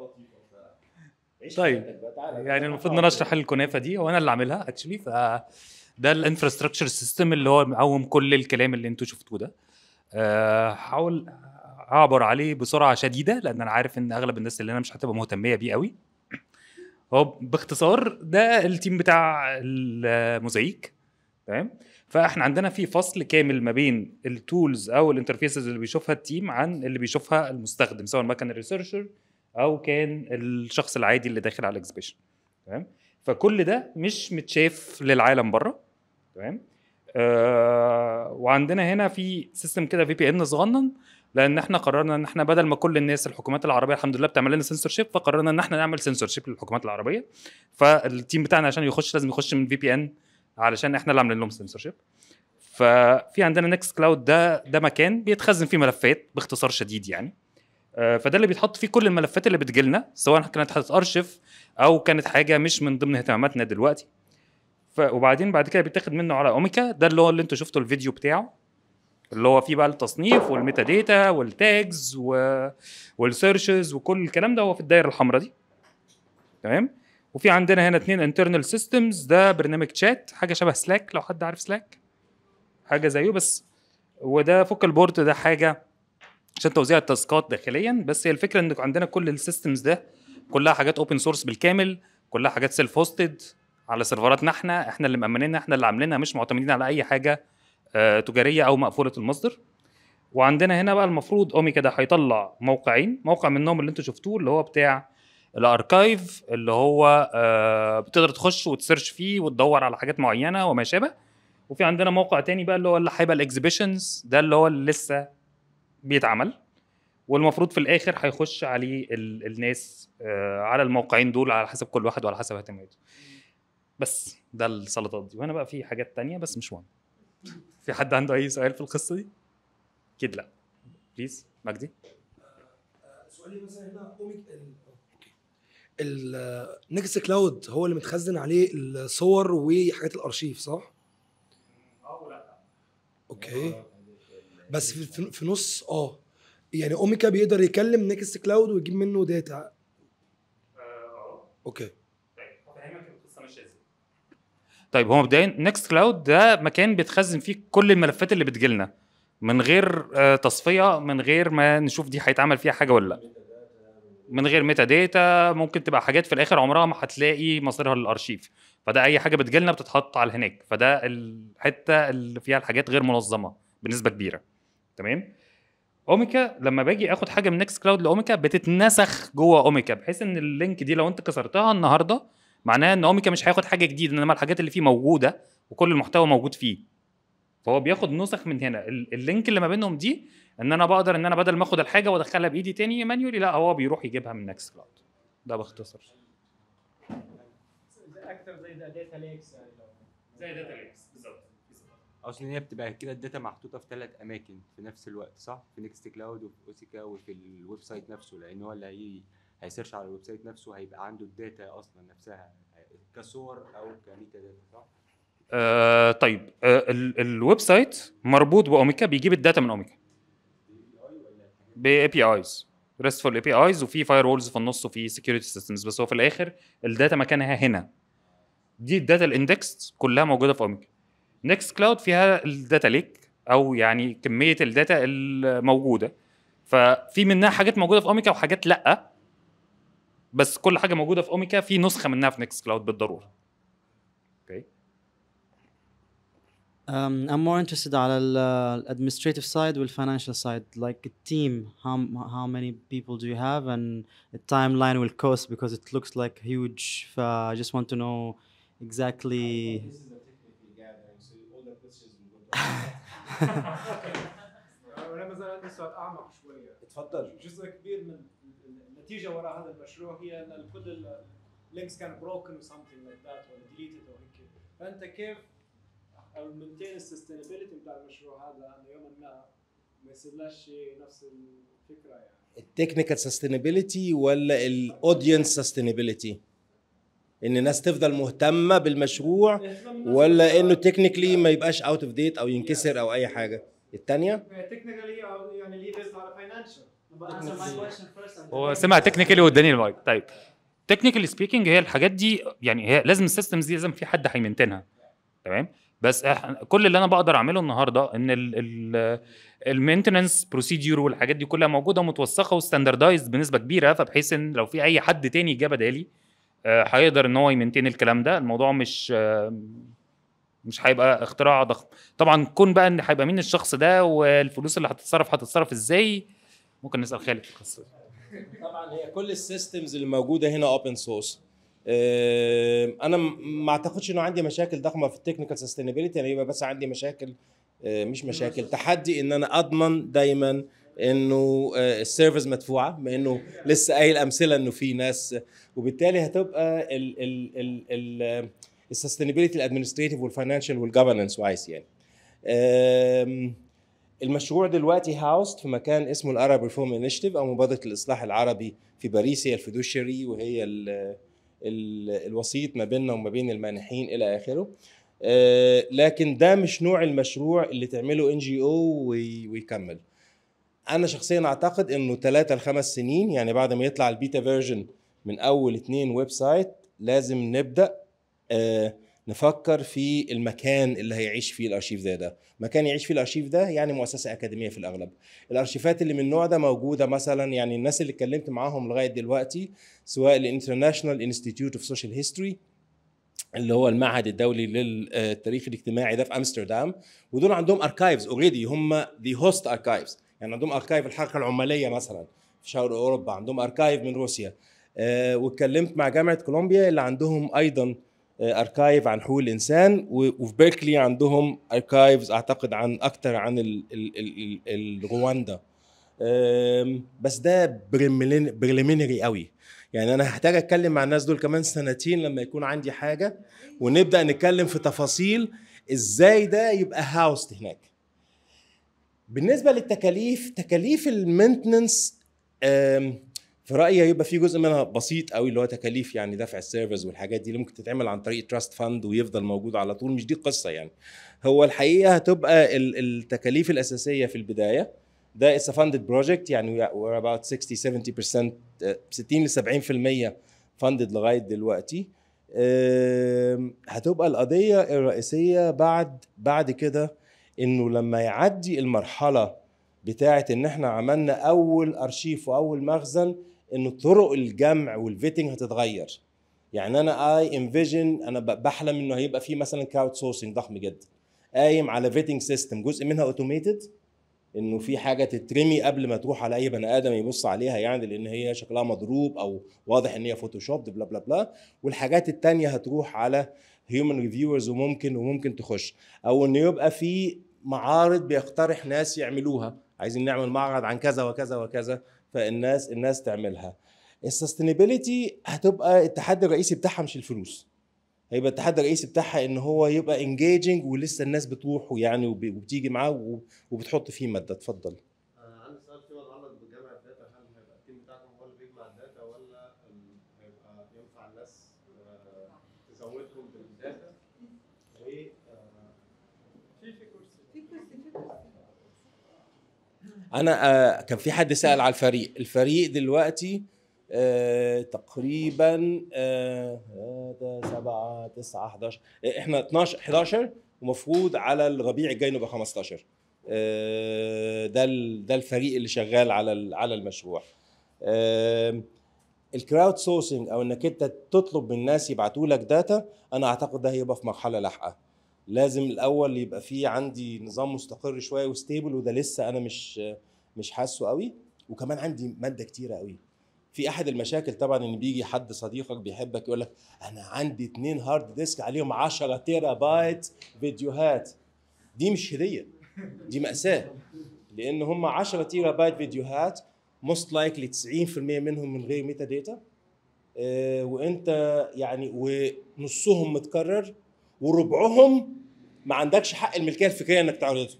طيب يعني المفروض ان انا اشرح الكنافه دي وانا اللي عاملها اكشلي ف ده الانفراستراكشر سيستم اللي هو مقوم كل الكلام اللي انتوا شفتوه ده هحاول اعبر عليه بسرعه شديده لان انا عارف ان اغلب الناس اللي انا مش هتبقى مهتميه بيه قوي هو باختصار ده التيم بتاع الموزايك تمام فاحنا عندنا في فصل كامل ما بين التولز او الانترفيسز اللي بيشوفها التيم عن اللي بيشوفها المستخدم سواء ما كان الريسيرشر او كان الشخص العادي اللي داخل على الاكسبيشن تمام فكل ده مش متشاف للعالم بره تمام آه وعندنا هنا في سيستم كده في بي ان صغنن لان احنا قررنا ان احنا بدل ما كل الناس الحكومات العربيه الحمد لله بتعمل لنا سنسور شيب فقررنا ان احنا نعمل سنسور شيب للحكومات العربيه فالتيم بتاعنا عشان يخش لازم يخش من في بي ان علشان احنا اللي عاملين لهم سنسور شيب ففي عندنا نكست كلاود ده ده مكان بيتخزن فيه ملفات باختصار شديد يعني فده اللي بيتحط فيه كل الملفات اللي بتجيلنا سواء كانت هتتارشف او كانت حاجه مش من ضمن اهتماماتنا دلوقتي ف وبعدين بعد كده بيتاخد منه على اوميكا ده اللي هو اللي انتوا شفتوا الفيديو بتاعه اللي هو فيه بقى التصنيف والميتا داتا والتاجز و... والسيرشز وكل الكلام ده هو في الدايره الحمراء دي تمام وفي عندنا هنا اتنين انترنال سيستمز ده برنامج شات حاجه شبه سلاك لو حد عارف سلاك حاجه زيه بس وده فوكال بورد ده حاجه عشان توزيع التاسكات داخليا بس هي الفكره ان عندنا كل السيستمز ده كلها حاجات اوبن سورس بالكامل كلها حاجات سيلف هوستد على سيرفراتنا احنا احنا اللي مأمنينها احنا اللي عاملينها مش معتمدين على اي حاجه آه تجاريه او مقفوله المصدر وعندنا هنا بقى المفروض اوميكا ده هيطلع موقعين موقع منهم اللي انتوا شفتوه اللي هو بتاع الاركايف اللي هو آه بتقدر تخش وتسيرش فيه وتدور على حاجات معينه وما شابه وفي عندنا موقع تاني بقى اللي هو اللي هيبقى الاكزيبيشنز ده اللي هو اللي لسه بيتعمل والمفروض في الاخر هيخش عليه ال الناس آه على الموقعين دول على حسب كل واحد وعلى حسب اهتماماته بس ده السلطات دي وهنا بقى في حاجات تانية بس مش مهم في حد عنده اي سؤال في القصه دي اكيد لا بليز مجدي سؤالي مثلا هنا اوميك النكست كلاود هو اللي متخزن عليه الصور وحاجات الارشيف صح؟ اوكي بس في, في, في نص اه يعني اوميكا بيقدر يكلم نكست كلاود ويجيب منه داتا اوكي طيب هو مبدئيا نكست كلاود ده مكان بيتخزن فيه كل الملفات اللي بتجيلنا من غير آه، تصفيه من غير ما نشوف دي هيتعمل فيها حاجه ولا لا من غير ميتا داتا ممكن تبقى حاجات في الاخر عمرها ما هتلاقي مصيرها للارشيف فده اي حاجه بتجيلنا بتتحط على هناك فده الحته اللي فيها الحاجات غير منظمه بنسبه كبيره تمام اوميكا لما باجي اخد حاجه من نكست كلاود لاوميكا بتتنسخ جوه اوميكا بحيث ان اللينك دي لو انت كسرتها النهارده معناها ان اوميكا مش هياخد حاجه جديده انما الحاجات اللي فيه موجوده وكل المحتوى موجود فيه فهو بياخد نسخ من هنا ال- اللينك اللي ما بينهم دي ان انا بقدر ان انا بدل ما اخد الحاجه وادخلها بايدي تاني مانيولي لا هو بيروح يجيبها من نكست كلاود ده باختصار اكثر زي داتا ليكس يعني لو زي داتا ليكس بالظبط اصلا هي بتبقى كده الداتا محطوطه في ثلاث اماكن في نفس الوقت صح في نيكست كلاود وفي اوسيكا وفي الويب سايت نفسه لان هو اللي هي هيسيرش على الويب سايت نفسه هيبقى عنده الداتا اصلا نفسها كصور او كميتا داتا صح آه طيب آه ال- الويب سايت مربوط باوميكا بيجيب الداتا من اوميكا باي بي ايز ريستفول اي بي ايز وفي فاير وولز في النص وفي سكيورتي سيستمز بس هو في الاخر الداتا مكانها هنا دي الداتا الاندكس كلها موجوده في اوميكا نكست كلاود فيها الداتا ليك او يعني كميه الداتا الموجوده ففي منها حاجات موجوده في اوميكا وحاجات لا بس كل حاجه موجوده في اوميكا في نسخه منها في نكست كلاود بالضروره اوكي Um, I'm more interested على ال uh, administrative side وال financial side like a team how how many people do you have and the timeline will cost because it looks like huge ف I just want to know exactly انا مثلا عندي سؤال اعمق شويه اتفضل جزء كبير من النتيجه وراء هذا المشروع هي ان كل اللينكس كان بروكن وسمثينج لايك ذات ولا ديليتد او هيك فانت كيف او المينتين السستينابيلتي بتاع المشروع هذا انه يوما ما ما يصيرلاش شيء نفس الفكره يعني التكنيكال سستينابيلتي ولا الاودينس سستينابيلتي ان الناس تفضل مهتمه بالمشروع ولا انه تكنيكلي ما يبقاش اوت اوف ديت او ينكسر او اي حاجه الثانيه تكنيكالي او يعني ليه بيزد على فاينانشال هو سمع تكنيكالي واداني المايك طيب تكنيكالي سبيكينج هي الحاجات دي يعني هي لازم السيستمز دي لازم في حد هيمنتنها تمام بس إح- كل اللي انا بقدر اعمله النهارده ان المينتننس بروسيدور والحاجات دي كلها موجوده متوثقه وستاندردايزد بنسبه كبيره فبحيث ان لو في اي حد تاني جه بدالي آه، هيقدر ان هو يمنتين الكلام ده الموضوع مش آه، مش هيبقى اختراع ضخم طبعا كون بقى ان هيبقى مين الشخص ده والفلوس اللي هتتصرف هتتصرف ازاي ممكن نسال خالد في القصه دي طبعا هي كل السيستمز اللي موجوده هنا اوبن سورس انا م- ما اعتقدش انه عندي مشاكل ضخمه في التكنيكال سستينابيلتي انا يبقى بس عندي مشاكل آه، مش مشاكل تحدي ان انا اضمن دايما انه آه، السيرفيس مدفوعه بما انه لسه قايل امثله انه في ناس وبالتالي هتبقى ال ال ال ال السستينابيلتي الادمنستريتيف والفاينانشال والجفرنس وايز يعني آم، المشروع دلوقتي هاوست في مكان اسمه الارب ريفورم انيشيتيف او مبادره الاصلاح العربي في باريس هي الفيدوشري وهي ال ال الوسيط ما بيننا وما بين المانحين الى اخره آه، لكن ده مش نوع المشروع اللي تعمله ان جي او ويكمل انا شخصيا اعتقد انه ثلاثة لخمس سنين يعني بعد ما يطلع البيتا فيرجن من اول اتنين ويب سايت لازم نبدا آه، نفكر في المكان اللي هيعيش فيه الارشيف ده ده مكان يعيش فيه الارشيف ده يعني مؤسسه اكاديميه في الاغلب الارشيفات اللي من النوع ده موجوده مثلا يعني الناس اللي اتكلمت معاهم لغايه دلوقتي سواء الانترناشونال انستيتيوت اوف سوشيال هيستوري اللي هو المعهد الدولي للتاريخ الاجتماعي ده في امستردام ودول عندهم اركايفز اوريدي هم دي هوست اركايفز يعني عندهم اركايف الحركه العماليه مثلا في شرق اوروبا عندهم اركايف من روسيا آه، واتكلمت مع جامعه كولومبيا اللي عندهم ايضا آه، اركايف عن حقوق الانسان و- وفي بيركلي عندهم اركايفز اعتقد عن اكتر عن ال- ال- ال- ال- رواندا آم، بس ده بريليمينري قوي يعني انا هحتاج اتكلم مع الناس دول كمان سنتين لما يكون عندي حاجه ونبدا نتكلم في تفاصيل ازاي ده يبقى هاوست هناك بالنسبه للتكاليف تكاليف المينتننس في رايي هيبقى في جزء منها بسيط قوي اللي هو تكاليف يعني دفع السيرفرز والحاجات دي اللي ممكن تتعمل عن طريق تراست فاند ويفضل موجود على طول مش دي القصه يعني هو الحقيقه هتبقى ال- التكاليف الاساسيه في البدايه ده اتس فاندد بروجكت يعني we're about 60 70% آه، 60 ل 70% فاندد لغايه دلوقتي آم، هتبقى القضيه الرئيسيه بعد بعد كده انه لما يعدي المرحله بتاعه ان احنا عملنا اول ارشيف واول مخزن انه طرق الجمع والفيتنج هتتغير يعني انا اي انفيجن انا ب- بحلم انه هيبقى في مثلا كراود سورسنج ضخم جدا قايم على فيتنج سيستم جزء منها اوتوميتد انه في حاجه تترمي قبل ما تروح على اي بني ادم يبص عليها يعني لان هي شكلها مضروب او واضح ان هي فوتوشوب بلا بلا بلا والحاجات التانية هتروح على هيومن ريفيورز وممكن وممكن تخش او انه يبقى في معارض بيقترح ناس يعملوها عايزين نعمل معرض عن كذا وكذا وكذا فالناس الناس تعملها السستينابيلتي هتبقى التحدي الرئيسي بتاعها مش الفلوس هيبقى التحدي الرئيسي بتاعها ان هو يبقى انجيجنج ولسه الناس بتروح ويعني وب- وبتيجي معاه وب- وبتحط فيه ماده اتفضل آه، عندي سؤال فيما يتعلق بجمع الداتا هل هيبقى التيم بتاعكم هو اللي بيجمع الداتا ولا ال- هيبقى ينفع الناس آه، تزودهم بالداتا و آه، انا آه كان في حد سال على الفريق الفريق دلوقتي آه تقريبا آه ده 7 9 11 احنا 12 11 ومفروض على الربيع الجاي نبقى 15 آه ده ال- ده الفريق اللي شغال على ال- على المشروع آه الكراود سورسنج او انك انت تطلب من الناس يبعتوا لك داتا انا اعتقد ده هيبقى في مرحله لاحقه لازم الاول يبقى في عندي نظام مستقر شويه وستيبل وده لسه انا مش مش حاسه قوي وكمان عندي ماده كتيره قوي في احد المشاكل طبعا ان بيجي حد صديقك بيحبك يقول لك انا عندي اتنين هارد ديسك عليهم 10 تيرا بايت فيديوهات دي مش هديه دي ماساه لان هم 10 تيرا بايت فيديوهات موست لايكلي 90% منهم من غير ميتا داتا آه، وانت يعني ونصهم متكرر وربعهم ما عندكش حق الملكيه الفكريه انك تعرضه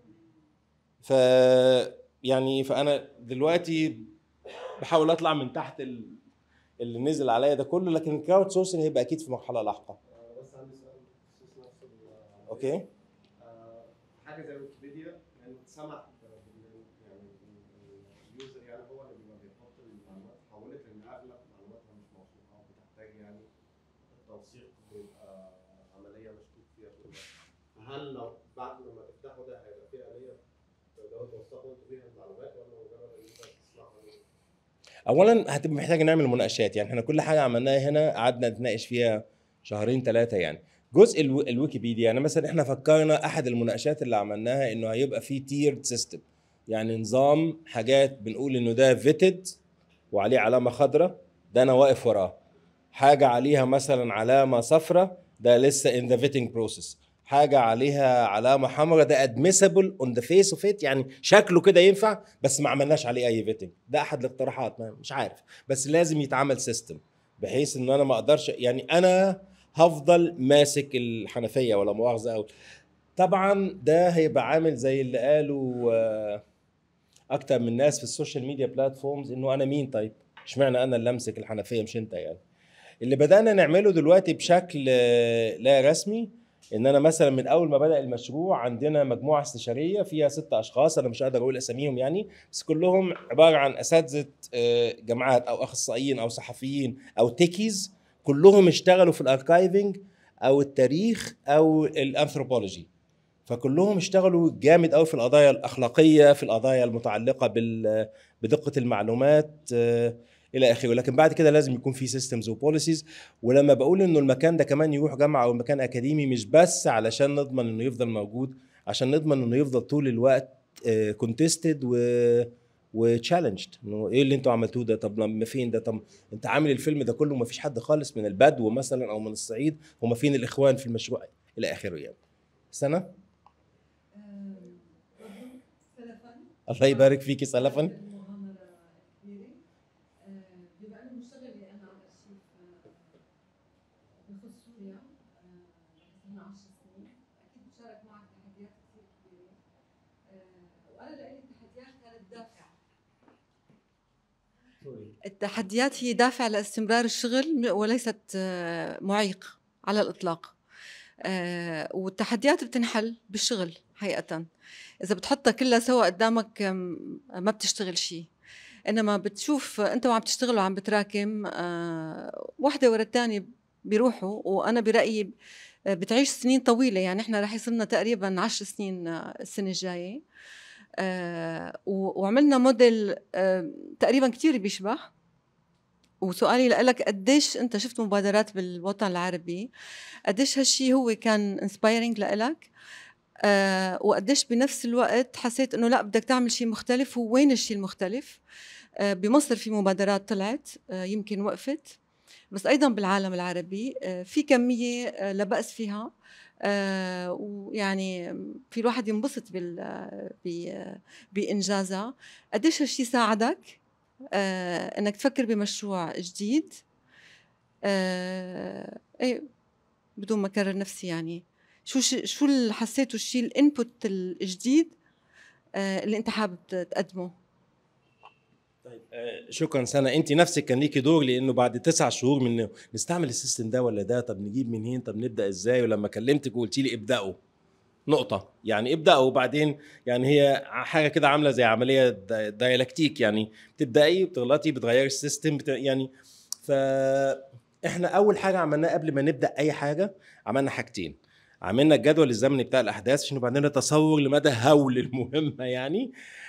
ف يعني فانا دلوقتي بحاول اطلع من تحت ال... اللي نزل عليا ده كله لكن الكراود سورسنج هيبقى اكيد في مرحله لاحقه آه، بس عندي سؤال بخصوص نفس ال- اوكي آه، حاجه زي ويكيبيديا يعني سمح بال- يعني اليوزر يعني هو اللي بيبقى بيحط المعلومات حولت لان اغلب معلوماتها مش موثوقه وبتحتاج يعني التوثيق بيبقى عمليه مشكوك فيها كلها فهل لو بعد لما تفتحوا ده هيبقى في اليه تقدروا توثقوا انتوا بيها المعلومات ولا مجرد ان انت تسمعها من- اولا هتبقى محتاج نعمل مناقشات يعني احنا كل حاجه عملناها هنا قعدنا نتناقش فيها شهرين ثلاثه يعني جزء الو... الويكيبيديا يعني مثلا احنا فكرنا احد المناقشات اللي عملناها انه هيبقى في تيرد سيستم يعني نظام حاجات بنقول انه ده فيتد وعليه علامه خضراء ده انا واقف وراه حاجه عليها مثلا علامه صفراء ده لسه ان ذا فيتنج بروسيس حاجه عليها علامه حمراء ده ادميسبل اون ذا فيس اوف ات يعني شكله كده ينفع بس ما عملناش عليه اي فيتنج ده احد الاقتراحات ما- مش عارف بس لازم يتعمل سيستم بحيث ان انا ما اقدرش يعني انا هفضل ماسك الحنفيه ولا مؤاخذه او طبعا ده هيبقى عامل زي اللي قالوا آه، اكتر من ناس في السوشيال ميديا بلاتفورمز انه انا مين طيب اشمعنى انا اللي امسك الحنفيه مش انت يعني اللي بدانا نعمله دلوقتي بشكل آه، لا رسمي ان انا مثلا من اول ما بدا المشروع عندنا مجموعه استشاريه فيها ست اشخاص انا مش قادر اقول اساميهم يعني بس كلهم عباره عن اساتذه آه، جامعات او اخصائيين او صحفيين او تيكيز كلهم اشتغلوا في الاركايفنج او التاريخ او الانثروبولوجي فكلهم اشتغلوا جامد قوي في القضايا الاخلاقيه في القضايا المتعلقه بال بدقه المعلومات آه، الى اخره لكن بعد كده لازم يكون في سيستمز وبوليسيز ولما بقول انه المكان ده كمان يروح جامعه او مكان اكاديمي مش بس علشان نضمن انه يفضل موجود عشان نضمن انه يفضل طول الوقت كونتستد و وتشالنجد انه ايه اللي انتوا عملتوه ده طب لما فين ده طب انت عامل الفيلم ده كله وما فيش حد خالص من البدو مثلا او من الصعيد هم فين الاخوان في المشروع الى اخره يعني سنه الله يبارك فيكي سلفا مغامرة كبيرة بما أنه مشتغلة أنا على أرشيف بخصوص سوريا من 10 سنين أكيد بشارك معك تحديات كثير كبيرة وأنا لإلي التحديات كانت دافع التحديات هي دافع لاستمرار الشغل وليست آه، معيق على الإطلاق آه، والتحديات بتنحل بالشغل حقيقة إذا بتحطها كلها سوا قدامك آم، ما بتشتغل شيء إنما بتشوف أنت وعم تشتغل وعم بتراكم آه، واحدة ورا الثانية بيروحوا وأنا برأيي آه، بتعيش سنين طويلة يعني إحنا رح يصيرنا تقريبا عشر سنين آه، السنة الجاية آه، و- وعملنا موديل آه، تقريبا كتير بيشبه وسؤالي لك قديش انت شفت مبادرات بالوطن العربي قديش هالشي هو كان انسبايرنج لإلك آه وقديش بنفس الوقت حسيت انه لا بدك تعمل شيء مختلف ووين الشيء المختلف آه بمصر في مبادرات طلعت آه يمكن وقفت بس ايضا بالعالم العربي آه في كميه آه لا باس فيها آه ويعني في الواحد ينبسط بال آه، ب- آه، بانجازها قديش هالشيء ساعدك آه انك تفكر بمشروع جديد آه ايه بدون ما اكرر نفسي يعني شو ش- شو اللي حسيته الشيء الانبوت الجديد آه اللي انت حابب ت- تقدمه آه، شكرا سنة انت نفسك كان ليكي دور لانه بعد تسع شهور من نستعمل السيستم ده ولا ده طب نجيب منين طب نبدا ازاي ولما كلمتك وقلتي لي ابداوا نقطة يعني ابدأوا وبعدين يعني هي حاجة كده عاملة زي عملية دا- دايلكتيك يعني بتبدأي بتغلطي بتغيري السيستم بت... يعني فاحنا أول حاجة عملناها قبل ما نبدأ أي حاجة عملنا حاجتين عملنا الجدول الزمني بتاع الأحداث عشان يبقى عندنا تصور لمدى هول المهمة يعني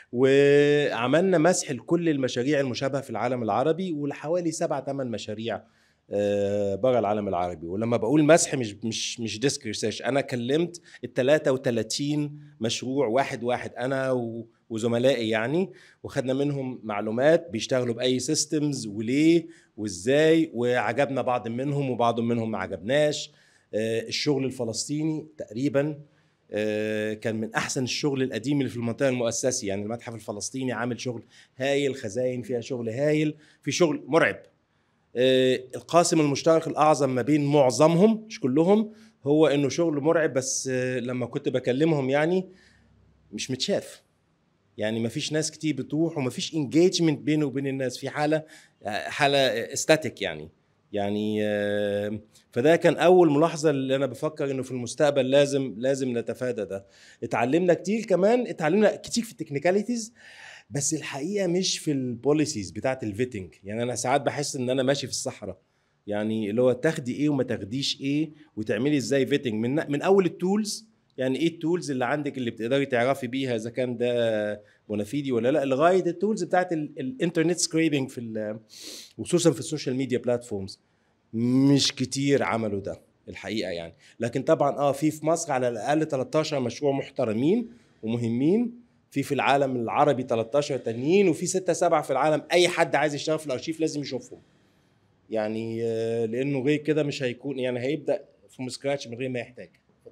وعملنا مسح لكل المشاريع المشابهة في العالم العربي ولحوالي سبع ثمان مشاريع آه، بره العالم العربي ولما بقول مسح مش مش مش ديسك ريسيرش انا كلمت ال 33 مشروع واحد واحد انا و- وزملائي يعني وخدنا منهم معلومات بيشتغلوا باي سيستمز وليه وازاي وعجبنا بعض منهم وبعض منهم ما عجبناش آه، الشغل الفلسطيني تقريبا آه، كان من احسن الشغل القديم اللي في المنطقه المؤسسي يعني المتحف الفلسطيني عامل شغل هايل خزاين فيها شغل هايل في شغل مرعب آه، القاسم المشترك الاعظم ما بين معظمهم مش كلهم هو انه شغل مرعب بس آه، لما كنت بكلمهم يعني مش متشاف يعني ما فيش ناس كتير بتروح وما فيش انجيجمنت بينه وبين الناس في حاله آه، حاله استاتيك يعني يعني آه، فده كان اول ملاحظه اللي انا بفكر انه في المستقبل لازم لازم نتفادى ده اتعلمنا كتير كمان اتعلمنا كتير في التكنيكاليتيز بس الحقيقه مش في البوليسيز بتاعت الفيتنج يعني انا ساعات بحس ان انا ماشي في الصحراء يعني اللي هو تاخدي ايه وما تاخديش ايه وتعملي ازاي فيتنج من من اول التولز يعني ايه التولز اللي عندك اللي بتقدري تعرفي بيها اذا كان ده بونافيدي ولا لا لغايه التولز بتاعت ال- الانترنت سكريبنج في ال- وخصوصا في السوشيال ميديا بلاتفورمز مش كتير عملوا ده الحقيقه يعني لكن طبعا اه في في مصر على الاقل 13 مشروع محترمين ومهمين في في العالم العربي 13 تانيين وفي 6 7 في العالم اي حد عايز يشتغل في الارشيف لازم يشوفهم يعني آه، لانه غير كده مش هيكون يعني هيبدا فروم سكراتش من غير ما يحتاج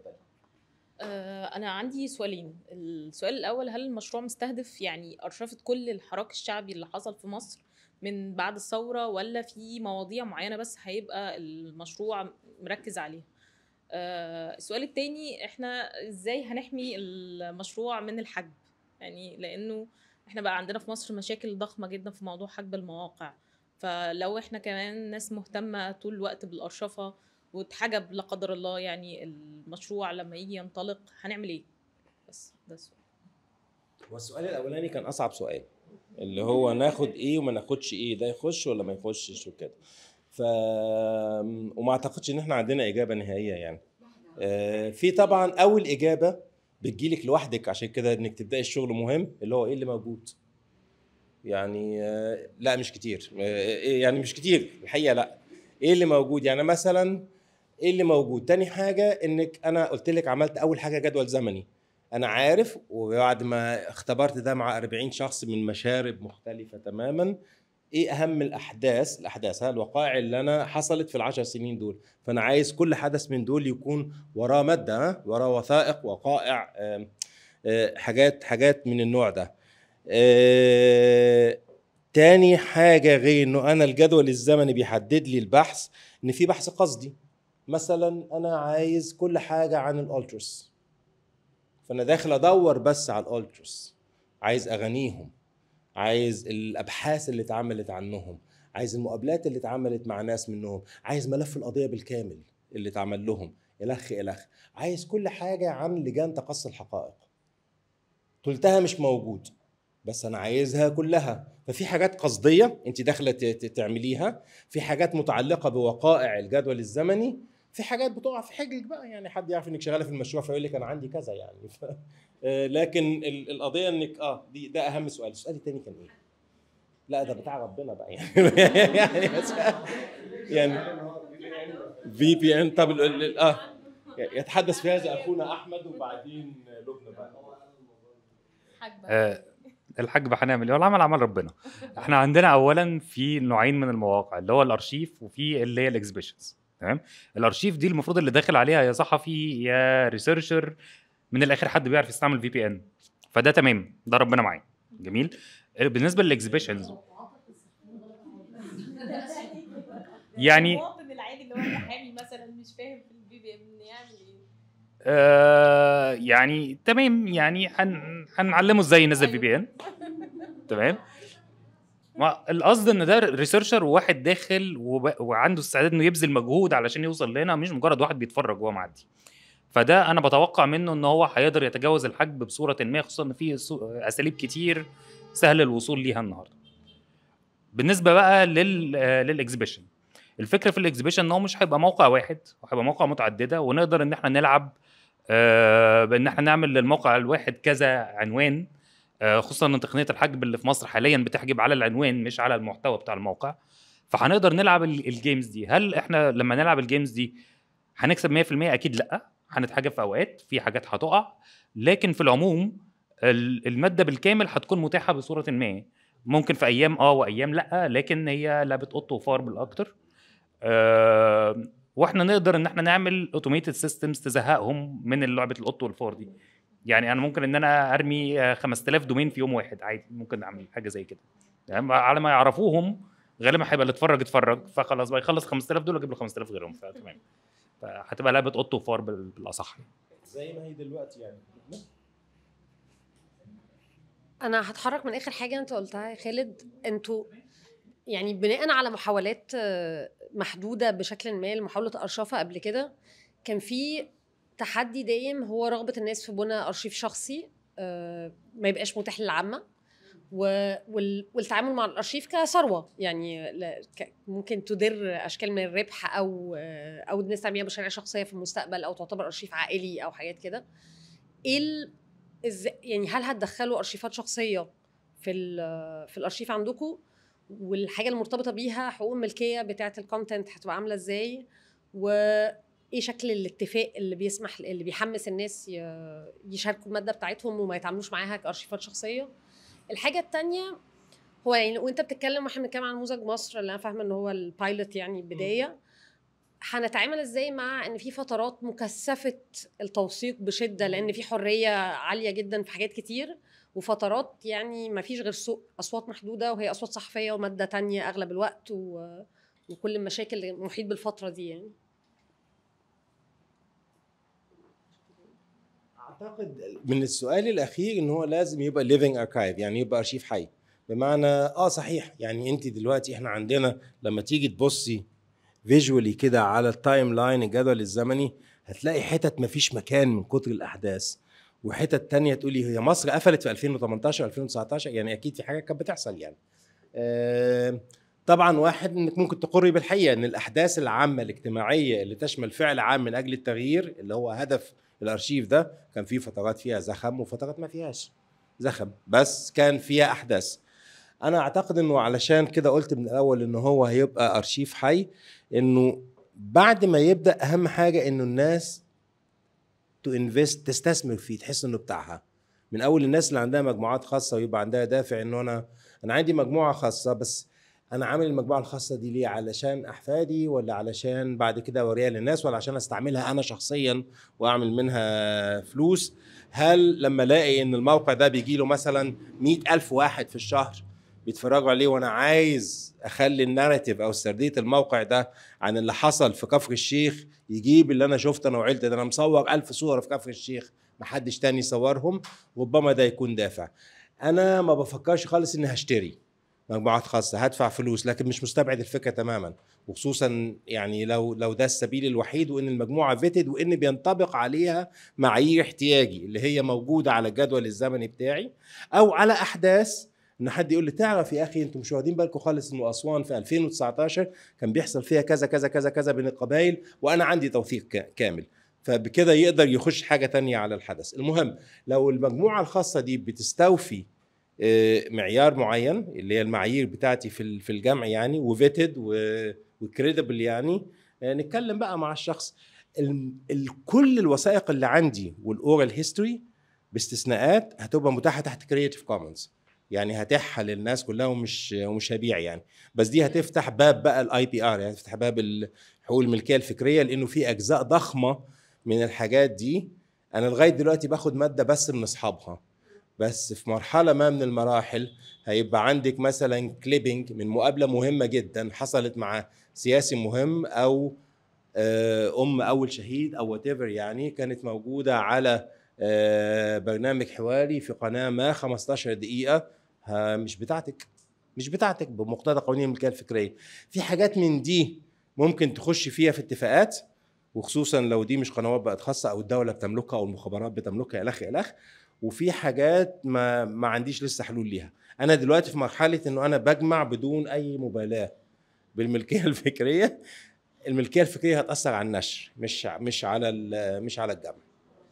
آه، أنا عندي سؤالين السؤال الأول هل المشروع مستهدف يعني أرشفة كل الحراك الشعبي اللي حصل في مصر من بعد الثورة ولا في مواضيع معينة بس هيبقى المشروع مركز عليها آه، السؤال التاني احنا ازاي هنحمي المشروع من الحجب يعني لأنه احنا بقى عندنا في مصر مشاكل ضخمة جدا في موضوع حجب المواقع فلو احنا كمان ناس مهتمة طول الوقت بالأرشفة واتحجب لا قدر الله يعني المشروع لما يجي ينطلق هنعمل ايه بس ده السؤال هو السؤال الاولاني كان اصعب سؤال اللي هو ناخد ايه وما ناخدش ايه ده يخش ولا ما يخشش وكده ف وما اعتقدش ان احنا عندنا اجابه نهائيه يعني آه، في طبعا اول اجابه بتجيلك لوحدك عشان كده انك تبداي الشغل مهم اللي هو ايه اللي موجود يعني آه، لا مش كتير آه، يعني مش كتير الحقيقه لا ايه اللي موجود يعني مثلا ايه اللي موجود تاني حاجه انك انا قلت لك عملت اول حاجه جدول زمني انا عارف وبعد ما اختبرت ده مع 40 شخص من مشارب مختلفه تماما ايه اهم الاحداث الاحداث ها الوقائع اللي انا حصلت في العشر سنين دول فانا عايز كل حدث من دول يكون وراه ماده ها وراه وثائق وقائع آم، آه، حاجات حاجات من النوع ده آه، تاني حاجه غير انه انا الجدول الزمني بيحدد لي البحث ان في بحث قصدي مثلا انا عايز كل حاجه عن الالترس فانا داخل ادور بس على الالترس عايز اغانيهم عايز الابحاث اللي اتعملت عنهم عايز المقابلات اللي اتعملت مع ناس منهم عايز ملف القضيه بالكامل اللي اتعمل لهم الخ الخ عايز كل حاجه عن لجان تقصي الحقائق تلتها مش موجود بس انا عايزها كلها ففي حاجات قصديه انت داخله ت- ت- تعمليها في حاجات متعلقه بوقائع الجدول الزمني في حاجات بتقع في حجرك بقى يعني حد يعرف انك شغاله في المشروع فيقول لك انا عندي كذا يعني ف... آه، لكن ال- القضيه انك اه دي ده اهم سؤال السؤال الثاني كان ايه لا ده بتاع ربنا بقى يعني يعني بس يعني في بي ان طب ال- ال- اه يتحدث في هذا اخونا احمد وبعدين لبنى بقى آه، الحاج بقى هنعمل ايه؟ والعمل عمل ربنا. احنا عندنا اولا في نوعين من المواقع اللي هو الارشيف وفي اللي هي الاكسبيشنز تمام؟ الارشيف دي المفروض اللي داخل عليها يا صحفي يا ريسيرشر من الاخر حد بيعرف يستعمل في بي ان فده تمام ده ربنا معاه جميل بالنسبه للاكسبيشنز يعني المواطن العادي اللي هو محامي مثلا مش فاهم في البي بي ام يعمل ايه؟ آه يعني تمام يعني هن- هنعلمه ازاي ينزل في بي ان تمام ما القصد ان ده ريسيرشر وواحد داخل وب... وعنده استعداد انه يبذل مجهود علشان يوصل لهنا مش مجرد واحد بيتفرج وهو معدي فده انا بتوقع منه ان هو هيقدر يتجاوز الحجب بصوره ما خصوصا ان في سو- اساليب كتير سهل الوصول ليها النهارده بالنسبه بقى لل آه، للاكزبيشن الفكره في الاكزبيشن ان هو مش هيبقى موقع واحد هيبقى موقع متعدده ونقدر ان احنا نلعب آه، بان احنا نعمل للموقع الواحد كذا عنوان آه، خصوصا ان تقنيه الحجب اللي في مصر حاليا بتحجب على العنوان مش على المحتوى بتاع الموقع فهنقدر نلعب ال- الجيمز دي هل احنا لما نلعب الجيمز دي هنكسب 100% اكيد لا هنتحجب في اوقات في حاجات هتقع لكن في العموم ال- الماده بالكامل هتكون متاحه بصوره ما ممكن في ايام اه وايام لا لكن هي لعبه قط وفار بالاكتر آه واحنا نقدر ان احنا نعمل اوتوميتد سيستمز تزهقهم من لعبه القط والفار دي يعني انا ممكن ان انا ارمي آه، 5000 دومين في يوم واحد عادي ممكن اعمل حاجه زي كده يعني على ما يعرفوهم غالبا هيبقى اللي اتفرج اتفرج فخلاص بقى يخلص 5000 دول اجيب له 5000 غيرهم فتمام فهتبقى لعبه قط وفار بال- بالاصح زي ما هي دلوقتي يعني انا هتحرك من اخر حاجه انت قلتها يا خالد انتوا يعني بناء على محاولات آه، محدوده بشكل ما لمحاوله ارشفه قبل كده كان في تحدي دايم هو رغبه الناس في بناء ارشيف شخصي آه، ما يبقاش متاح للعامه و- وال- والتعامل مع الارشيف كثروه يعني لا- ك- ممكن تدر اشكال من الربح او آه، او الناس تعمل بيها مشاريع شخصيه في المستقبل او تعتبر ارشيف عائلي او حاجات كده ايه ال- ازاي يعني هل هتدخلوا ارشيفات شخصيه في ال- في الارشيف عندكم والحاجه المرتبطه بيها حقوق الملكيه بتاعه الكونتنت هتبقى عامله ازاي وايه شكل الاتفاق اللي بيسمح اللي بيحمس الناس ي- يشاركوا الماده بتاعتهم وما يتعاملوش معاها كارشيفات شخصيه الحاجه التانية هو يعني وانت بتتكلم واحنا بنتكلم عن نموذج مصر اللي انا فاهمه ان هو البايلوت يعني بدايه هنتعامل ازاي مع ان في فترات مكثفه التوثيق بشده لان في حريه عاليه جدا في حاجات كتير وفترات يعني ما فيش غير سوق اصوات محدوده وهي اصوات صحفيه وماده تانية اغلب الوقت و... وكل المشاكل اللي محيط بالفتره دي يعني اعتقد من السؤال الاخير ان هو لازم يبقى ليفنج اركايف يعني يبقى ارشيف حي بمعنى اه صحيح يعني انت دلوقتي احنا عندنا لما تيجي تبصي فيجولي كده على التايم لاين الجدول الزمني هتلاقي حتت مفيش مكان من كتر الاحداث وحتت تانية تقولي هي مصر قفلت في 2018 2019 يعني اكيد في حاجه كانت بتحصل يعني آه طبعا واحد انك ممكن تقري بالحقيقه ان الاحداث العامه الاجتماعيه اللي تشمل فعل عام من اجل التغيير اللي هو هدف الارشيف ده كان في فترات فيها زخم وفترات ما فيهاش زخم بس كان فيها احداث انا اعتقد انه علشان كده قلت من الاول انه هو هيبقى ارشيف حي انه بعد ما يبدا اهم حاجه انه الناس تو انفست تستثمر فيه تحس انه بتاعها من اول الناس اللي عندها مجموعات خاصه ويبقى عندها دافع انه انا انا عندي مجموعه خاصه بس انا عامل المجموعه الخاصه دي ليه علشان احفادي ولا علشان بعد كده اوريها للناس ولا عشان استعملها انا شخصيا واعمل منها فلوس هل لما الاقي ان الموقع ده بيجي له مثلا مئة ألف واحد في الشهر بيتفرجوا عليه وانا عايز اخلي الناريتيف او سرديه الموقع ده عن اللي حصل في كفر الشيخ يجيب اللي انا شفته انا وعيلتي ده انا مصور ألف صوره في كفر الشيخ محدش تاني صورهم ربما ده يكون دافع انا ما بفكرش خالص اني هشتري مجموعات خاصه هدفع فلوس لكن مش مستبعد الفكره تماما وخصوصا يعني لو لو ده السبيل الوحيد وان المجموعه فيتد وان بينطبق عليها معايير احتياجي اللي هي موجوده على الجدول الزمني بتاعي او على احداث ان حد يقول لي تعرف يا اخي انتم مش واخدين بالكم خالص انه اسوان في 2019 كان بيحصل فيها كذا كذا كذا كذا بين القبائل وانا عندي توثيق كا- كامل فبكده يقدر يخش حاجه تانية على الحدث المهم لو المجموعه الخاصه دي بتستوفي آه، معيار معين اللي هي المعايير بتاعتي في ال- في الجمع يعني وفيتد وكريدبل يعني آه، نتكلم بقى مع الشخص ال- ال- كل الوثائق اللي عندي والاورال هيستوري باستثناءات هتبقى متاحه تحت كريتيف كومنز يعني هتحها للناس كلها ومش ومش هبيع يعني بس دي هتفتح باب بقى الاي بي ار يعني هتفتح باب ال- حقوق الملكيه الفكريه لانه في اجزاء ضخمه من الحاجات دي انا لغايه دلوقتي باخد ماده بس من اصحابها بس في مرحله ما من المراحل هيبقى عندك مثلا كليبنج من مقابله مهمه جدا حصلت مع سياسي مهم او آه، ام اول شهيد او وات يعني كانت موجوده على آه، برنامج حواري في قناه ما 15 دقيقه ها، مش بتاعتك مش بتاعتك بمقتضى قوانين الملكيه الفكريه في حاجات من دي ممكن تخش فيها في اتفاقات وخصوصا لو دي مش قنوات بقت خاصه او الدوله بتملكها او المخابرات بتملكها الخ الخ وفي حاجات ما ما عنديش لسه حلول ليها انا دلوقتي في مرحله انه انا بجمع بدون اي مبالاه بالملكيه الفكريه الملكيه الفكريه هتاثر على النشر مش مش على ال- مش على الجمع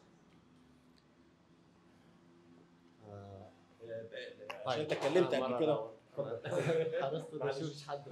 عشان انت اتكلمت قبل كده حرصت ما اشوفش حد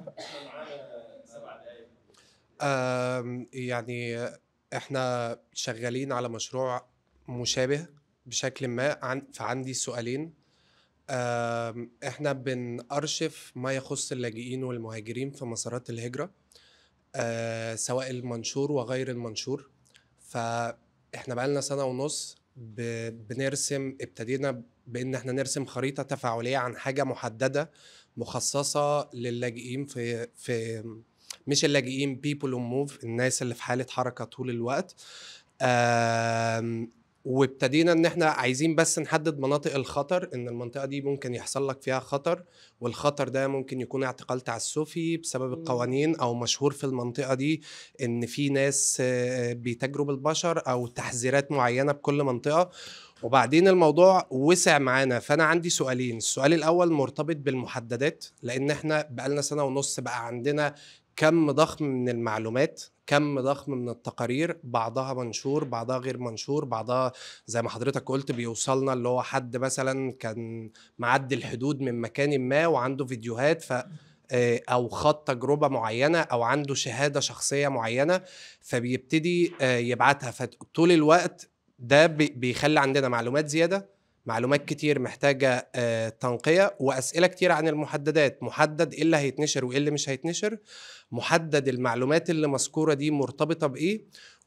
آم، يعني احنا شغالين على مشروع مشابه بشكل ما عن فعندي سؤالين آم، احنا بنأرشف ما يخص اللاجئين والمهاجرين في مسارات الهجرة آه، سواء المنشور وغير المنشور فاحنا بقالنا سنة ونص ب- بنرسم ابتدينا بان احنا نرسم خريطة تفاعلية عن حاجة محددة مخصصة للاجئين في في مش اللاجئين people on move الناس اللي في حالة حركة طول الوقت آم، وابتدينا ان احنا عايزين بس نحدد مناطق الخطر ان المنطقة دي ممكن يحصل لك فيها خطر والخطر ده ممكن يكون اعتقال تعسفي بسبب القوانين او مشهور في المنطقة دي ان في ناس آه، بيتاجروا بالبشر او تحذيرات معينة بكل منطقة وبعدين الموضوع وسع معانا فانا عندي سؤالين السؤال الاول مرتبط بالمحددات لان احنا بقالنا سنة ونص بقى عندنا كم ضخم من المعلومات كم ضخم من التقارير بعضها منشور بعضها غير منشور بعضها زي ما حضرتك قلت بيوصلنا اللي هو حد مثلا كان معدي الحدود من مكان ما وعنده فيديوهات ف آه، او خد تجربه معينه او عنده شهاده شخصيه معينه فبيبتدي آه، يبعتها فطول الوقت ده بي- بيخلي عندنا معلومات زياده معلومات كتير محتاجه آه، تنقيه واسئله كتير عن المحددات محدد ايه اللي هيتنشر وايه اللي مش هيتنشر محدد المعلومات اللي مذكوره دي مرتبطه بايه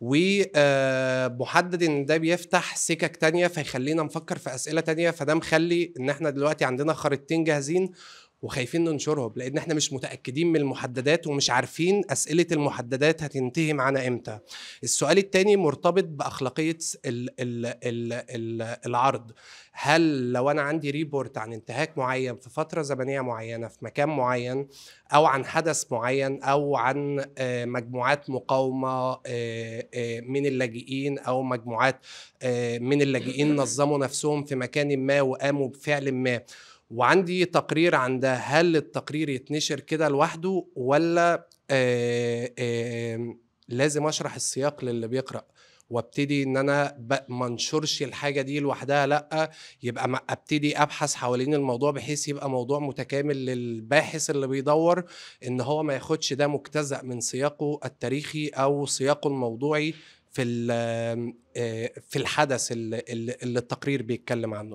ومحدد ان ده بيفتح سكك تانية فيخلينا نفكر في اسئله تانية فده مخلي ان احنا دلوقتي عندنا خريطتين جاهزين وخايفين ننشرهم لان احنا مش متاكدين من المحددات ومش عارفين اسئله المحددات هتنتهي معانا امتى السؤال التاني مرتبط باخلاقيه ال ال ال ال العرض هل لو انا عندي ريبورت عن انتهاك معين في فتره زمنيه معينه في مكان معين او عن حدث معين او عن آه، مجموعات مقاومه آه، آه، من اللاجئين او مجموعات آه، من اللاجئين نظموا نفسهم في مكان ما وقاموا بفعل ما وعندي تقرير عن ده هل التقرير يتنشر كده لوحده ولا آه، آه، لازم اشرح السياق للي بيقرا وابتدي ان انا ب- ما انشرش الحاجه دي لوحدها لا يبقى ما- ابتدي ابحث حوالين الموضوع بحيث يبقى موضوع متكامل للباحث اللي بيدور ان هو ما ياخدش ده مجتزأ من سياقه التاريخي او سياقه الموضوعي في ال- آه، في الحدث اللي, اللي اللي التقرير بيتكلم عنه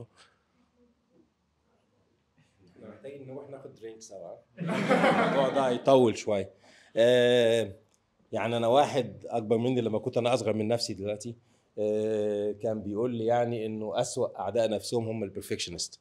احنا محتاجين نروح ناخد درينك سوا الموضوع ده هيطول شويه آه يعني انا واحد اكبر مني لما كنت انا اصغر من نفسي دلوقتي آه كان بيقول لي يعني انه اسوأ اعداء نفسهم هم البرفكشنست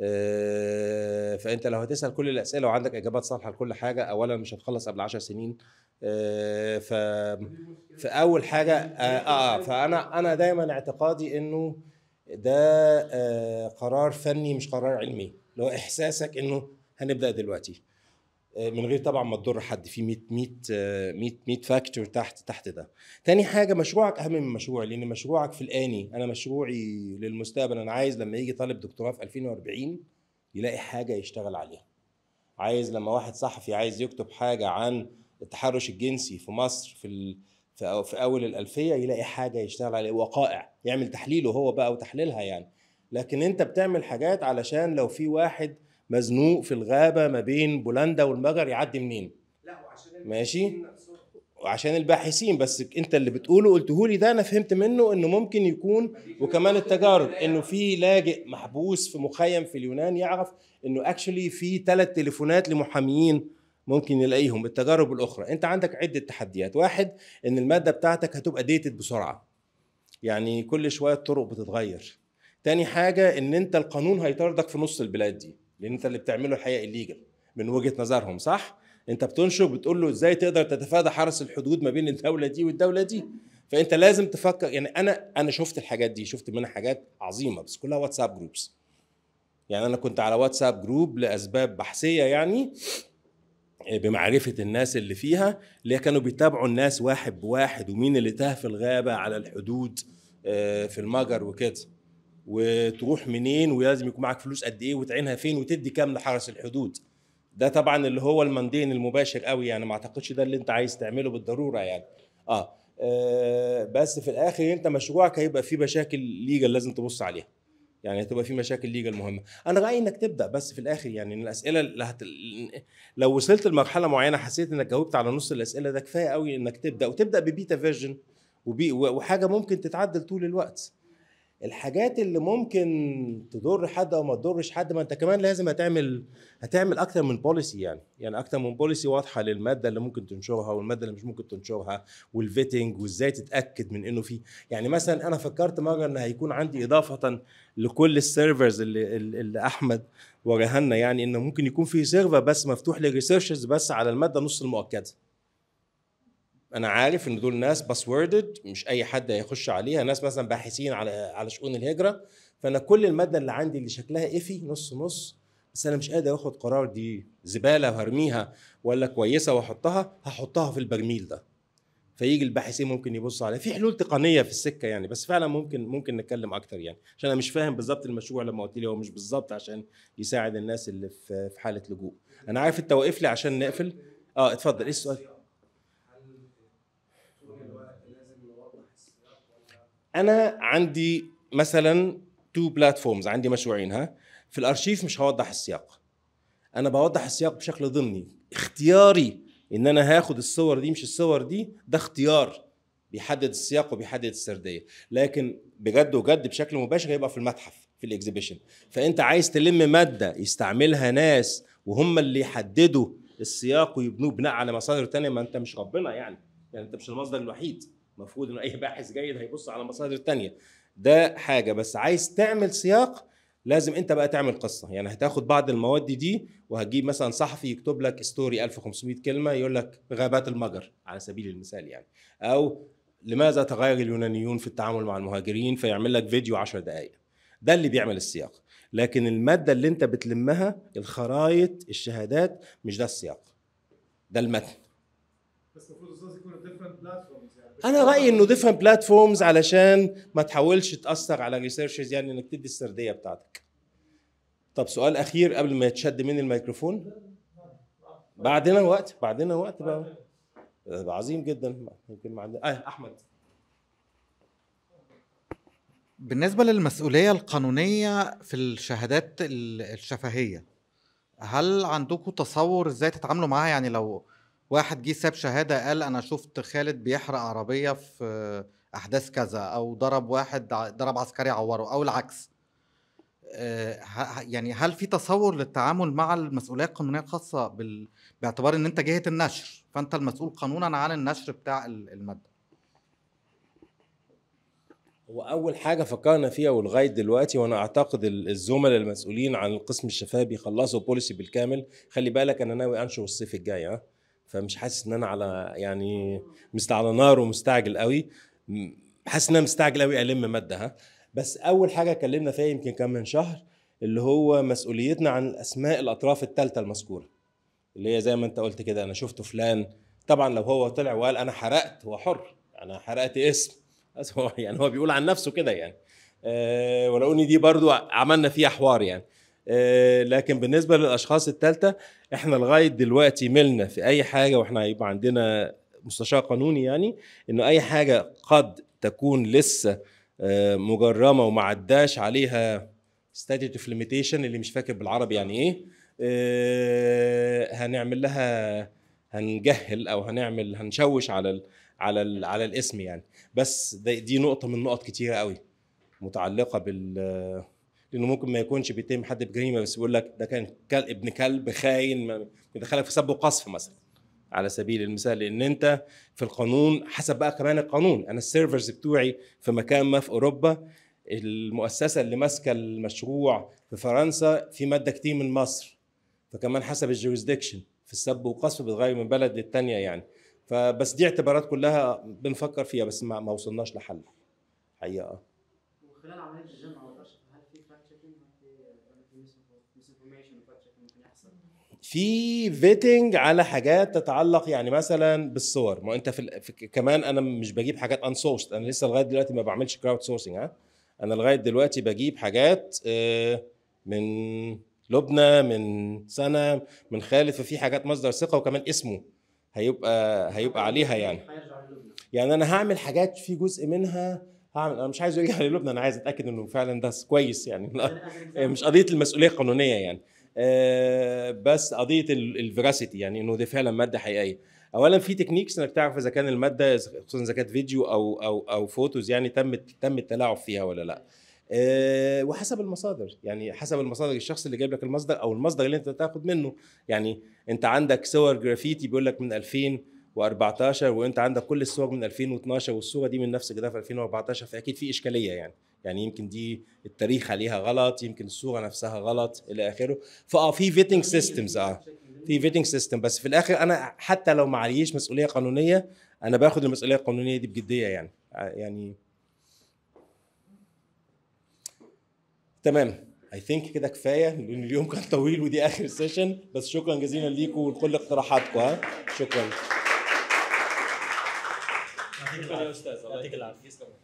آه فانت لو هتسال كل الاسئله وعندك اجابات صالحه لكل حاجه اولا مش هتخلص قبل 10 سنين آه ف فاول حاجه اه, آه فانا انا دايما اعتقادي انه ده آه قرار فني مش قرار علمي اللي هو احساسك انه هنبدا دلوقتي آه، من غير طبعا ما تضر حد في 100 100 آه، 100 100 فاكتور تحت تحت ده تاني حاجه مشروعك اهم من مشروعي لان مشروعك في الاني انا مشروعي للمستقبل انا عايز لما يجي طالب دكتوراه في 2040 يلاقي حاجه يشتغل عليها عايز لما واحد صحفي عايز يكتب حاجه عن التحرش الجنسي في مصر في ال... في, أو في اول الالفيه يلاقي حاجه يشتغل عليها وقائع يعمل تحليله هو بقى وتحليلها يعني لكن انت بتعمل حاجات علشان لو في واحد مزنوق في الغابه ما بين بولندا والمجر يعدي منين ماشي وعشان الباحثين بس انت اللي بتقوله قلته لي ده انا فهمت منه انه ممكن يكون وكمان التجارب انه في لاجئ محبوس في مخيم في اليونان يعرف انه اكشلي في ثلاث تليفونات لمحاميين ممكن يلاقيهم التجارب الاخرى انت عندك عده تحديات واحد ان الماده بتاعتك هتبقى ديتد بسرعه يعني كل شويه الطرق بتتغير تاني حاجه ان انت القانون هيطاردك في نص البلاد دي لان انت اللي بتعمله الحقيقه الليجل من وجهه نظرهم صح انت بتنشر بتقول له ازاي تقدر تتفادى حرس الحدود ما بين الدوله دي والدوله دي فانت لازم تفكر يعني انا انا شفت الحاجات دي شفت منها حاجات عظيمه بس كلها واتساب جروبس يعني انا كنت على واتساب جروب لاسباب بحثيه يعني بمعرفة الناس اللي فيها اللي كانوا بيتابعوا الناس واحد بواحد ومين اللي تاه في الغابة على الحدود آه، في المجر وكده وتروح منين ولازم يكون معاك فلوس قد ايه وتعينها فين وتدي كام لحرس الحدود ده طبعا اللي هو المندين المباشر قوي يعني ما اعتقدش ده اللي انت عايز تعمله بالضروره يعني اه, آه بس في الاخر انت مشروعك هيبقى فيه مشاكل ليجل لازم تبص عليها يعني هتبقى في مشاكل ليجل مهمه انا رايي انك تبدا بس في الاخر يعني إن الاسئله اللي هت... لو وصلت لمرحله معينه حسيت انك جاوبت على نص الاسئله ده كفايه قوي انك تبدا وتبدا ببيتا فيرجن وبي... وحاجه ممكن تتعدل طول الوقت الحاجات اللي ممكن تضر حد او ما تضرش حد ما انت كمان لازم هتعمل هتعمل اكتر من بوليسي يعني يعني اكتر من بوليسي واضحه للماده اللي ممكن تنشرها والماده اللي مش ممكن تنشرها والفيتنج وازاي تتاكد من انه في يعني مثلا انا فكرت مره ان هيكون عندي اضافه لكل السيرفرز اللي, اللي احمد وراها لنا يعني انه ممكن يكون في سيرفر بس مفتوح للريسيرشرز بس على الماده نص المؤكده انا عارف ان دول ناس باسوردد مش اي حد هيخش عليها ناس مثلا باحثين على على شؤون الهجره فانا كل الماده اللي عندي اللي شكلها افي نص نص بس انا مش قادر اخد قرار دي زباله وهرميها ولا كويسه واحطها هحطها في البرميل ده فيجي الباحثين ممكن يبصوا عليها في حلول تقنيه في السكه يعني بس فعلا ممكن ممكن نتكلم اكتر يعني عشان انا مش فاهم بالظبط المشروع لما قلت لي هو مش بالظبط عشان يساعد الناس اللي في في حاله لجوء انا عارف انت واقف لي عشان نقفل اه اتفضل ايه السؤال انا عندي مثلا تو بلاتفورمز عندي مشروعين ها في الارشيف مش هوضح السياق انا بوضح السياق بشكل ضمني اختياري ان انا هاخد الصور دي مش الصور دي ده اختيار بيحدد السياق وبيحدد السرديه لكن بجد وجد بشكل مباشر هيبقى في المتحف في الاكزيبيشن فانت عايز تلم ماده يستعملها ناس وهم اللي يحددوا السياق ويبنوه بناء على مصادر تانية ما انت مش ربنا يعني يعني انت مش المصدر الوحيد المفروض ان اي باحث جيد هيبص على مصادر تانية ده حاجه بس عايز تعمل سياق لازم انت بقى تعمل قصه يعني هتاخد بعض المواد دي وهتجيب مثلا صحفي يكتب لك ستوري 1500 كلمه يقول لك غابات المجر على سبيل المثال يعني او لماذا تغير اليونانيون في التعامل مع المهاجرين فيعمل لك فيديو 10 دقائق ده اللي بيعمل السياق لكن الماده اللي انت بتلمها الخرايط الشهادات مش ده السياق ده المتن بس المفروض استاذ يكون ديفرنت بلاتفورمز يعني انا رايي انه ديفرنت بلاتفورمز علشان ما تحاولش تاثر على ريسيرشز يعني انك تدي السرديه بتاعتك طب سؤال اخير قبل ما يتشد مني الميكروفون بعدنا وقت بعدنا وقت بقى ده عظيم جدا يمكن ما عندنا اه احمد بالنسبة للمسؤولية القانونية في الشهادات ال- الشفهية هل عندكم تصور ازاي تتعاملوا معاها يعني لو واحد جه ساب شهادة قال انا شفت خالد بيحرق عربية في احداث كذا او ضرب واحد ع- ضرب عسكري عوره او العكس آه، ه- ه- يعني هل في تصور للتعامل مع المسؤولية القانونية الخاصة بال... باعتبار ان انت جهة النشر فانت المسؤول قانونا عن النشر بتاع ال- المادة هو اول حاجه فكرنا فيها ولغايه دلوقتي وانا اعتقد ال- الزملاء المسؤولين عن القسم الشفافي بيخلصوا بوليسي بالكامل خلي بالك انا ناوي انشر الصيف الجاي ها فمش حاسس ان انا على يعني مست على نار ومستعجل قوي م- حاسس ان انا مستعجل قوي الم ماده ها بس اول حاجه اتكلمنا فيها يمكن كان من شهر اللي هو مسؤوليتنا عن اسماء الاطراف الثالثه المذكوره اللي هي زي ما انت قلت كده انا شفت فلان طبعا لو هو طلع وقال انا حرقت هو حر انا حرقت اسم بس هو يعني هو بيقول عن نفسه كده يعني أه ولو ان دي برضو عملنا فيها حوار يعني أه لكن بالنسبه للاشخاص الثالثه احنا لغايه دلوقتي ملنا في اي حاجه واحنا هيبقى عندنا مستشار قانوني يعني انه اي حاجه قد تكون لسه أه مجرمه وما عداش عليها statute of limitation اللي مش فاكر بالعربي يعني ايه أه هنعمل لها هنجهل او هنعمل هنشوش على ال على ال على الاسم يعني بس دي, دي نقطه من نقط كتيره قوي متعلقه بال لانه ممكن ما يكونش بيتهم حد بجريمه بس يقول لك ده كان كل ابن كلب خاين ما- يدخلك في سب وقذف مثلا على سبيل المثال لان انت في القانون حسب بقى كمان القانون انا السيرفرز بتوعي في مكان ما في اوروبا المؤسسه اللي ماسكه المشروع في فرنسا في ماده كتير من مصر فكمان حسب الجوريسدكشن في السب وقذف بتغير من بلد للتانيه يعني فبس دي اعتبارات كلها بنفكر فيها بس ما, ما وصلناش لحل حقيقه وخلال عمليه الجمع والرشد هل في فاكت تشيكينج في ميس انفورميشن وفاكت تشيكينج ممكن يحصل؟ في فيتنج على حاجات تتعلق يعني مثلا بالصور ما انت في, ال... في كمان انا مش بجيب حاجات ان سورس انا لسه لغايه دلوقتي ما بعملش كراود سورسنج ها انا لغايه دلوقتي بجيب حاجات آه، من لبنى من سنه من خالد ففي حاجات مصدر ثقه وكمان اسمه هيبقى هيبقى عليها يعني يعني انا هعمل حاجات في جزء منها هعمل انا مش عايز ارجع للبنى انا عايز اتاكد انه فعلا ده كويس يعني مش قضيه المسؤوليه القانونيه يعني آه، بس قضيه الفيراسيتي يعني انه دي فعلا ماده حقيقيه اولا في تكنيكس انك تعرف اذا كان الماده خصوصا اذا كانت فيديو او او او فوتوز يعني تم تم التلاعب فيها ولا لا آه، وحسب المصادر يعني حسب المصادر الشخص اللي جايب لك المصدر او المصدر اللي انت تاخد منه يعني انت عندك صور جرافيتي بيقول لك من 2014 وانت عندك كل الصور من 2012 والصوره دي من نفس كده في 2014 فاكيد في اشكاليه يعني يعني يمكن دي التاريخ عليها غلط يمكن الصوره نفسها غلط الى اخره فاه في فيتنج سيستمز اه في فيتنج سيستم بس في الاخر انا حتى لو معليش مسؤوليه قانونيه انا باخد المسؤوليه القانونيه دي بجديه يعني آه، يعني تمام اي ثينك كده كفايه لان اليوم كان طويل ودي اخر سيشن بس شكرا جزيلا ليكم ولكل اقتراحاتكم ها شكرا شكرا يا استاذ الله يعطيك العافيه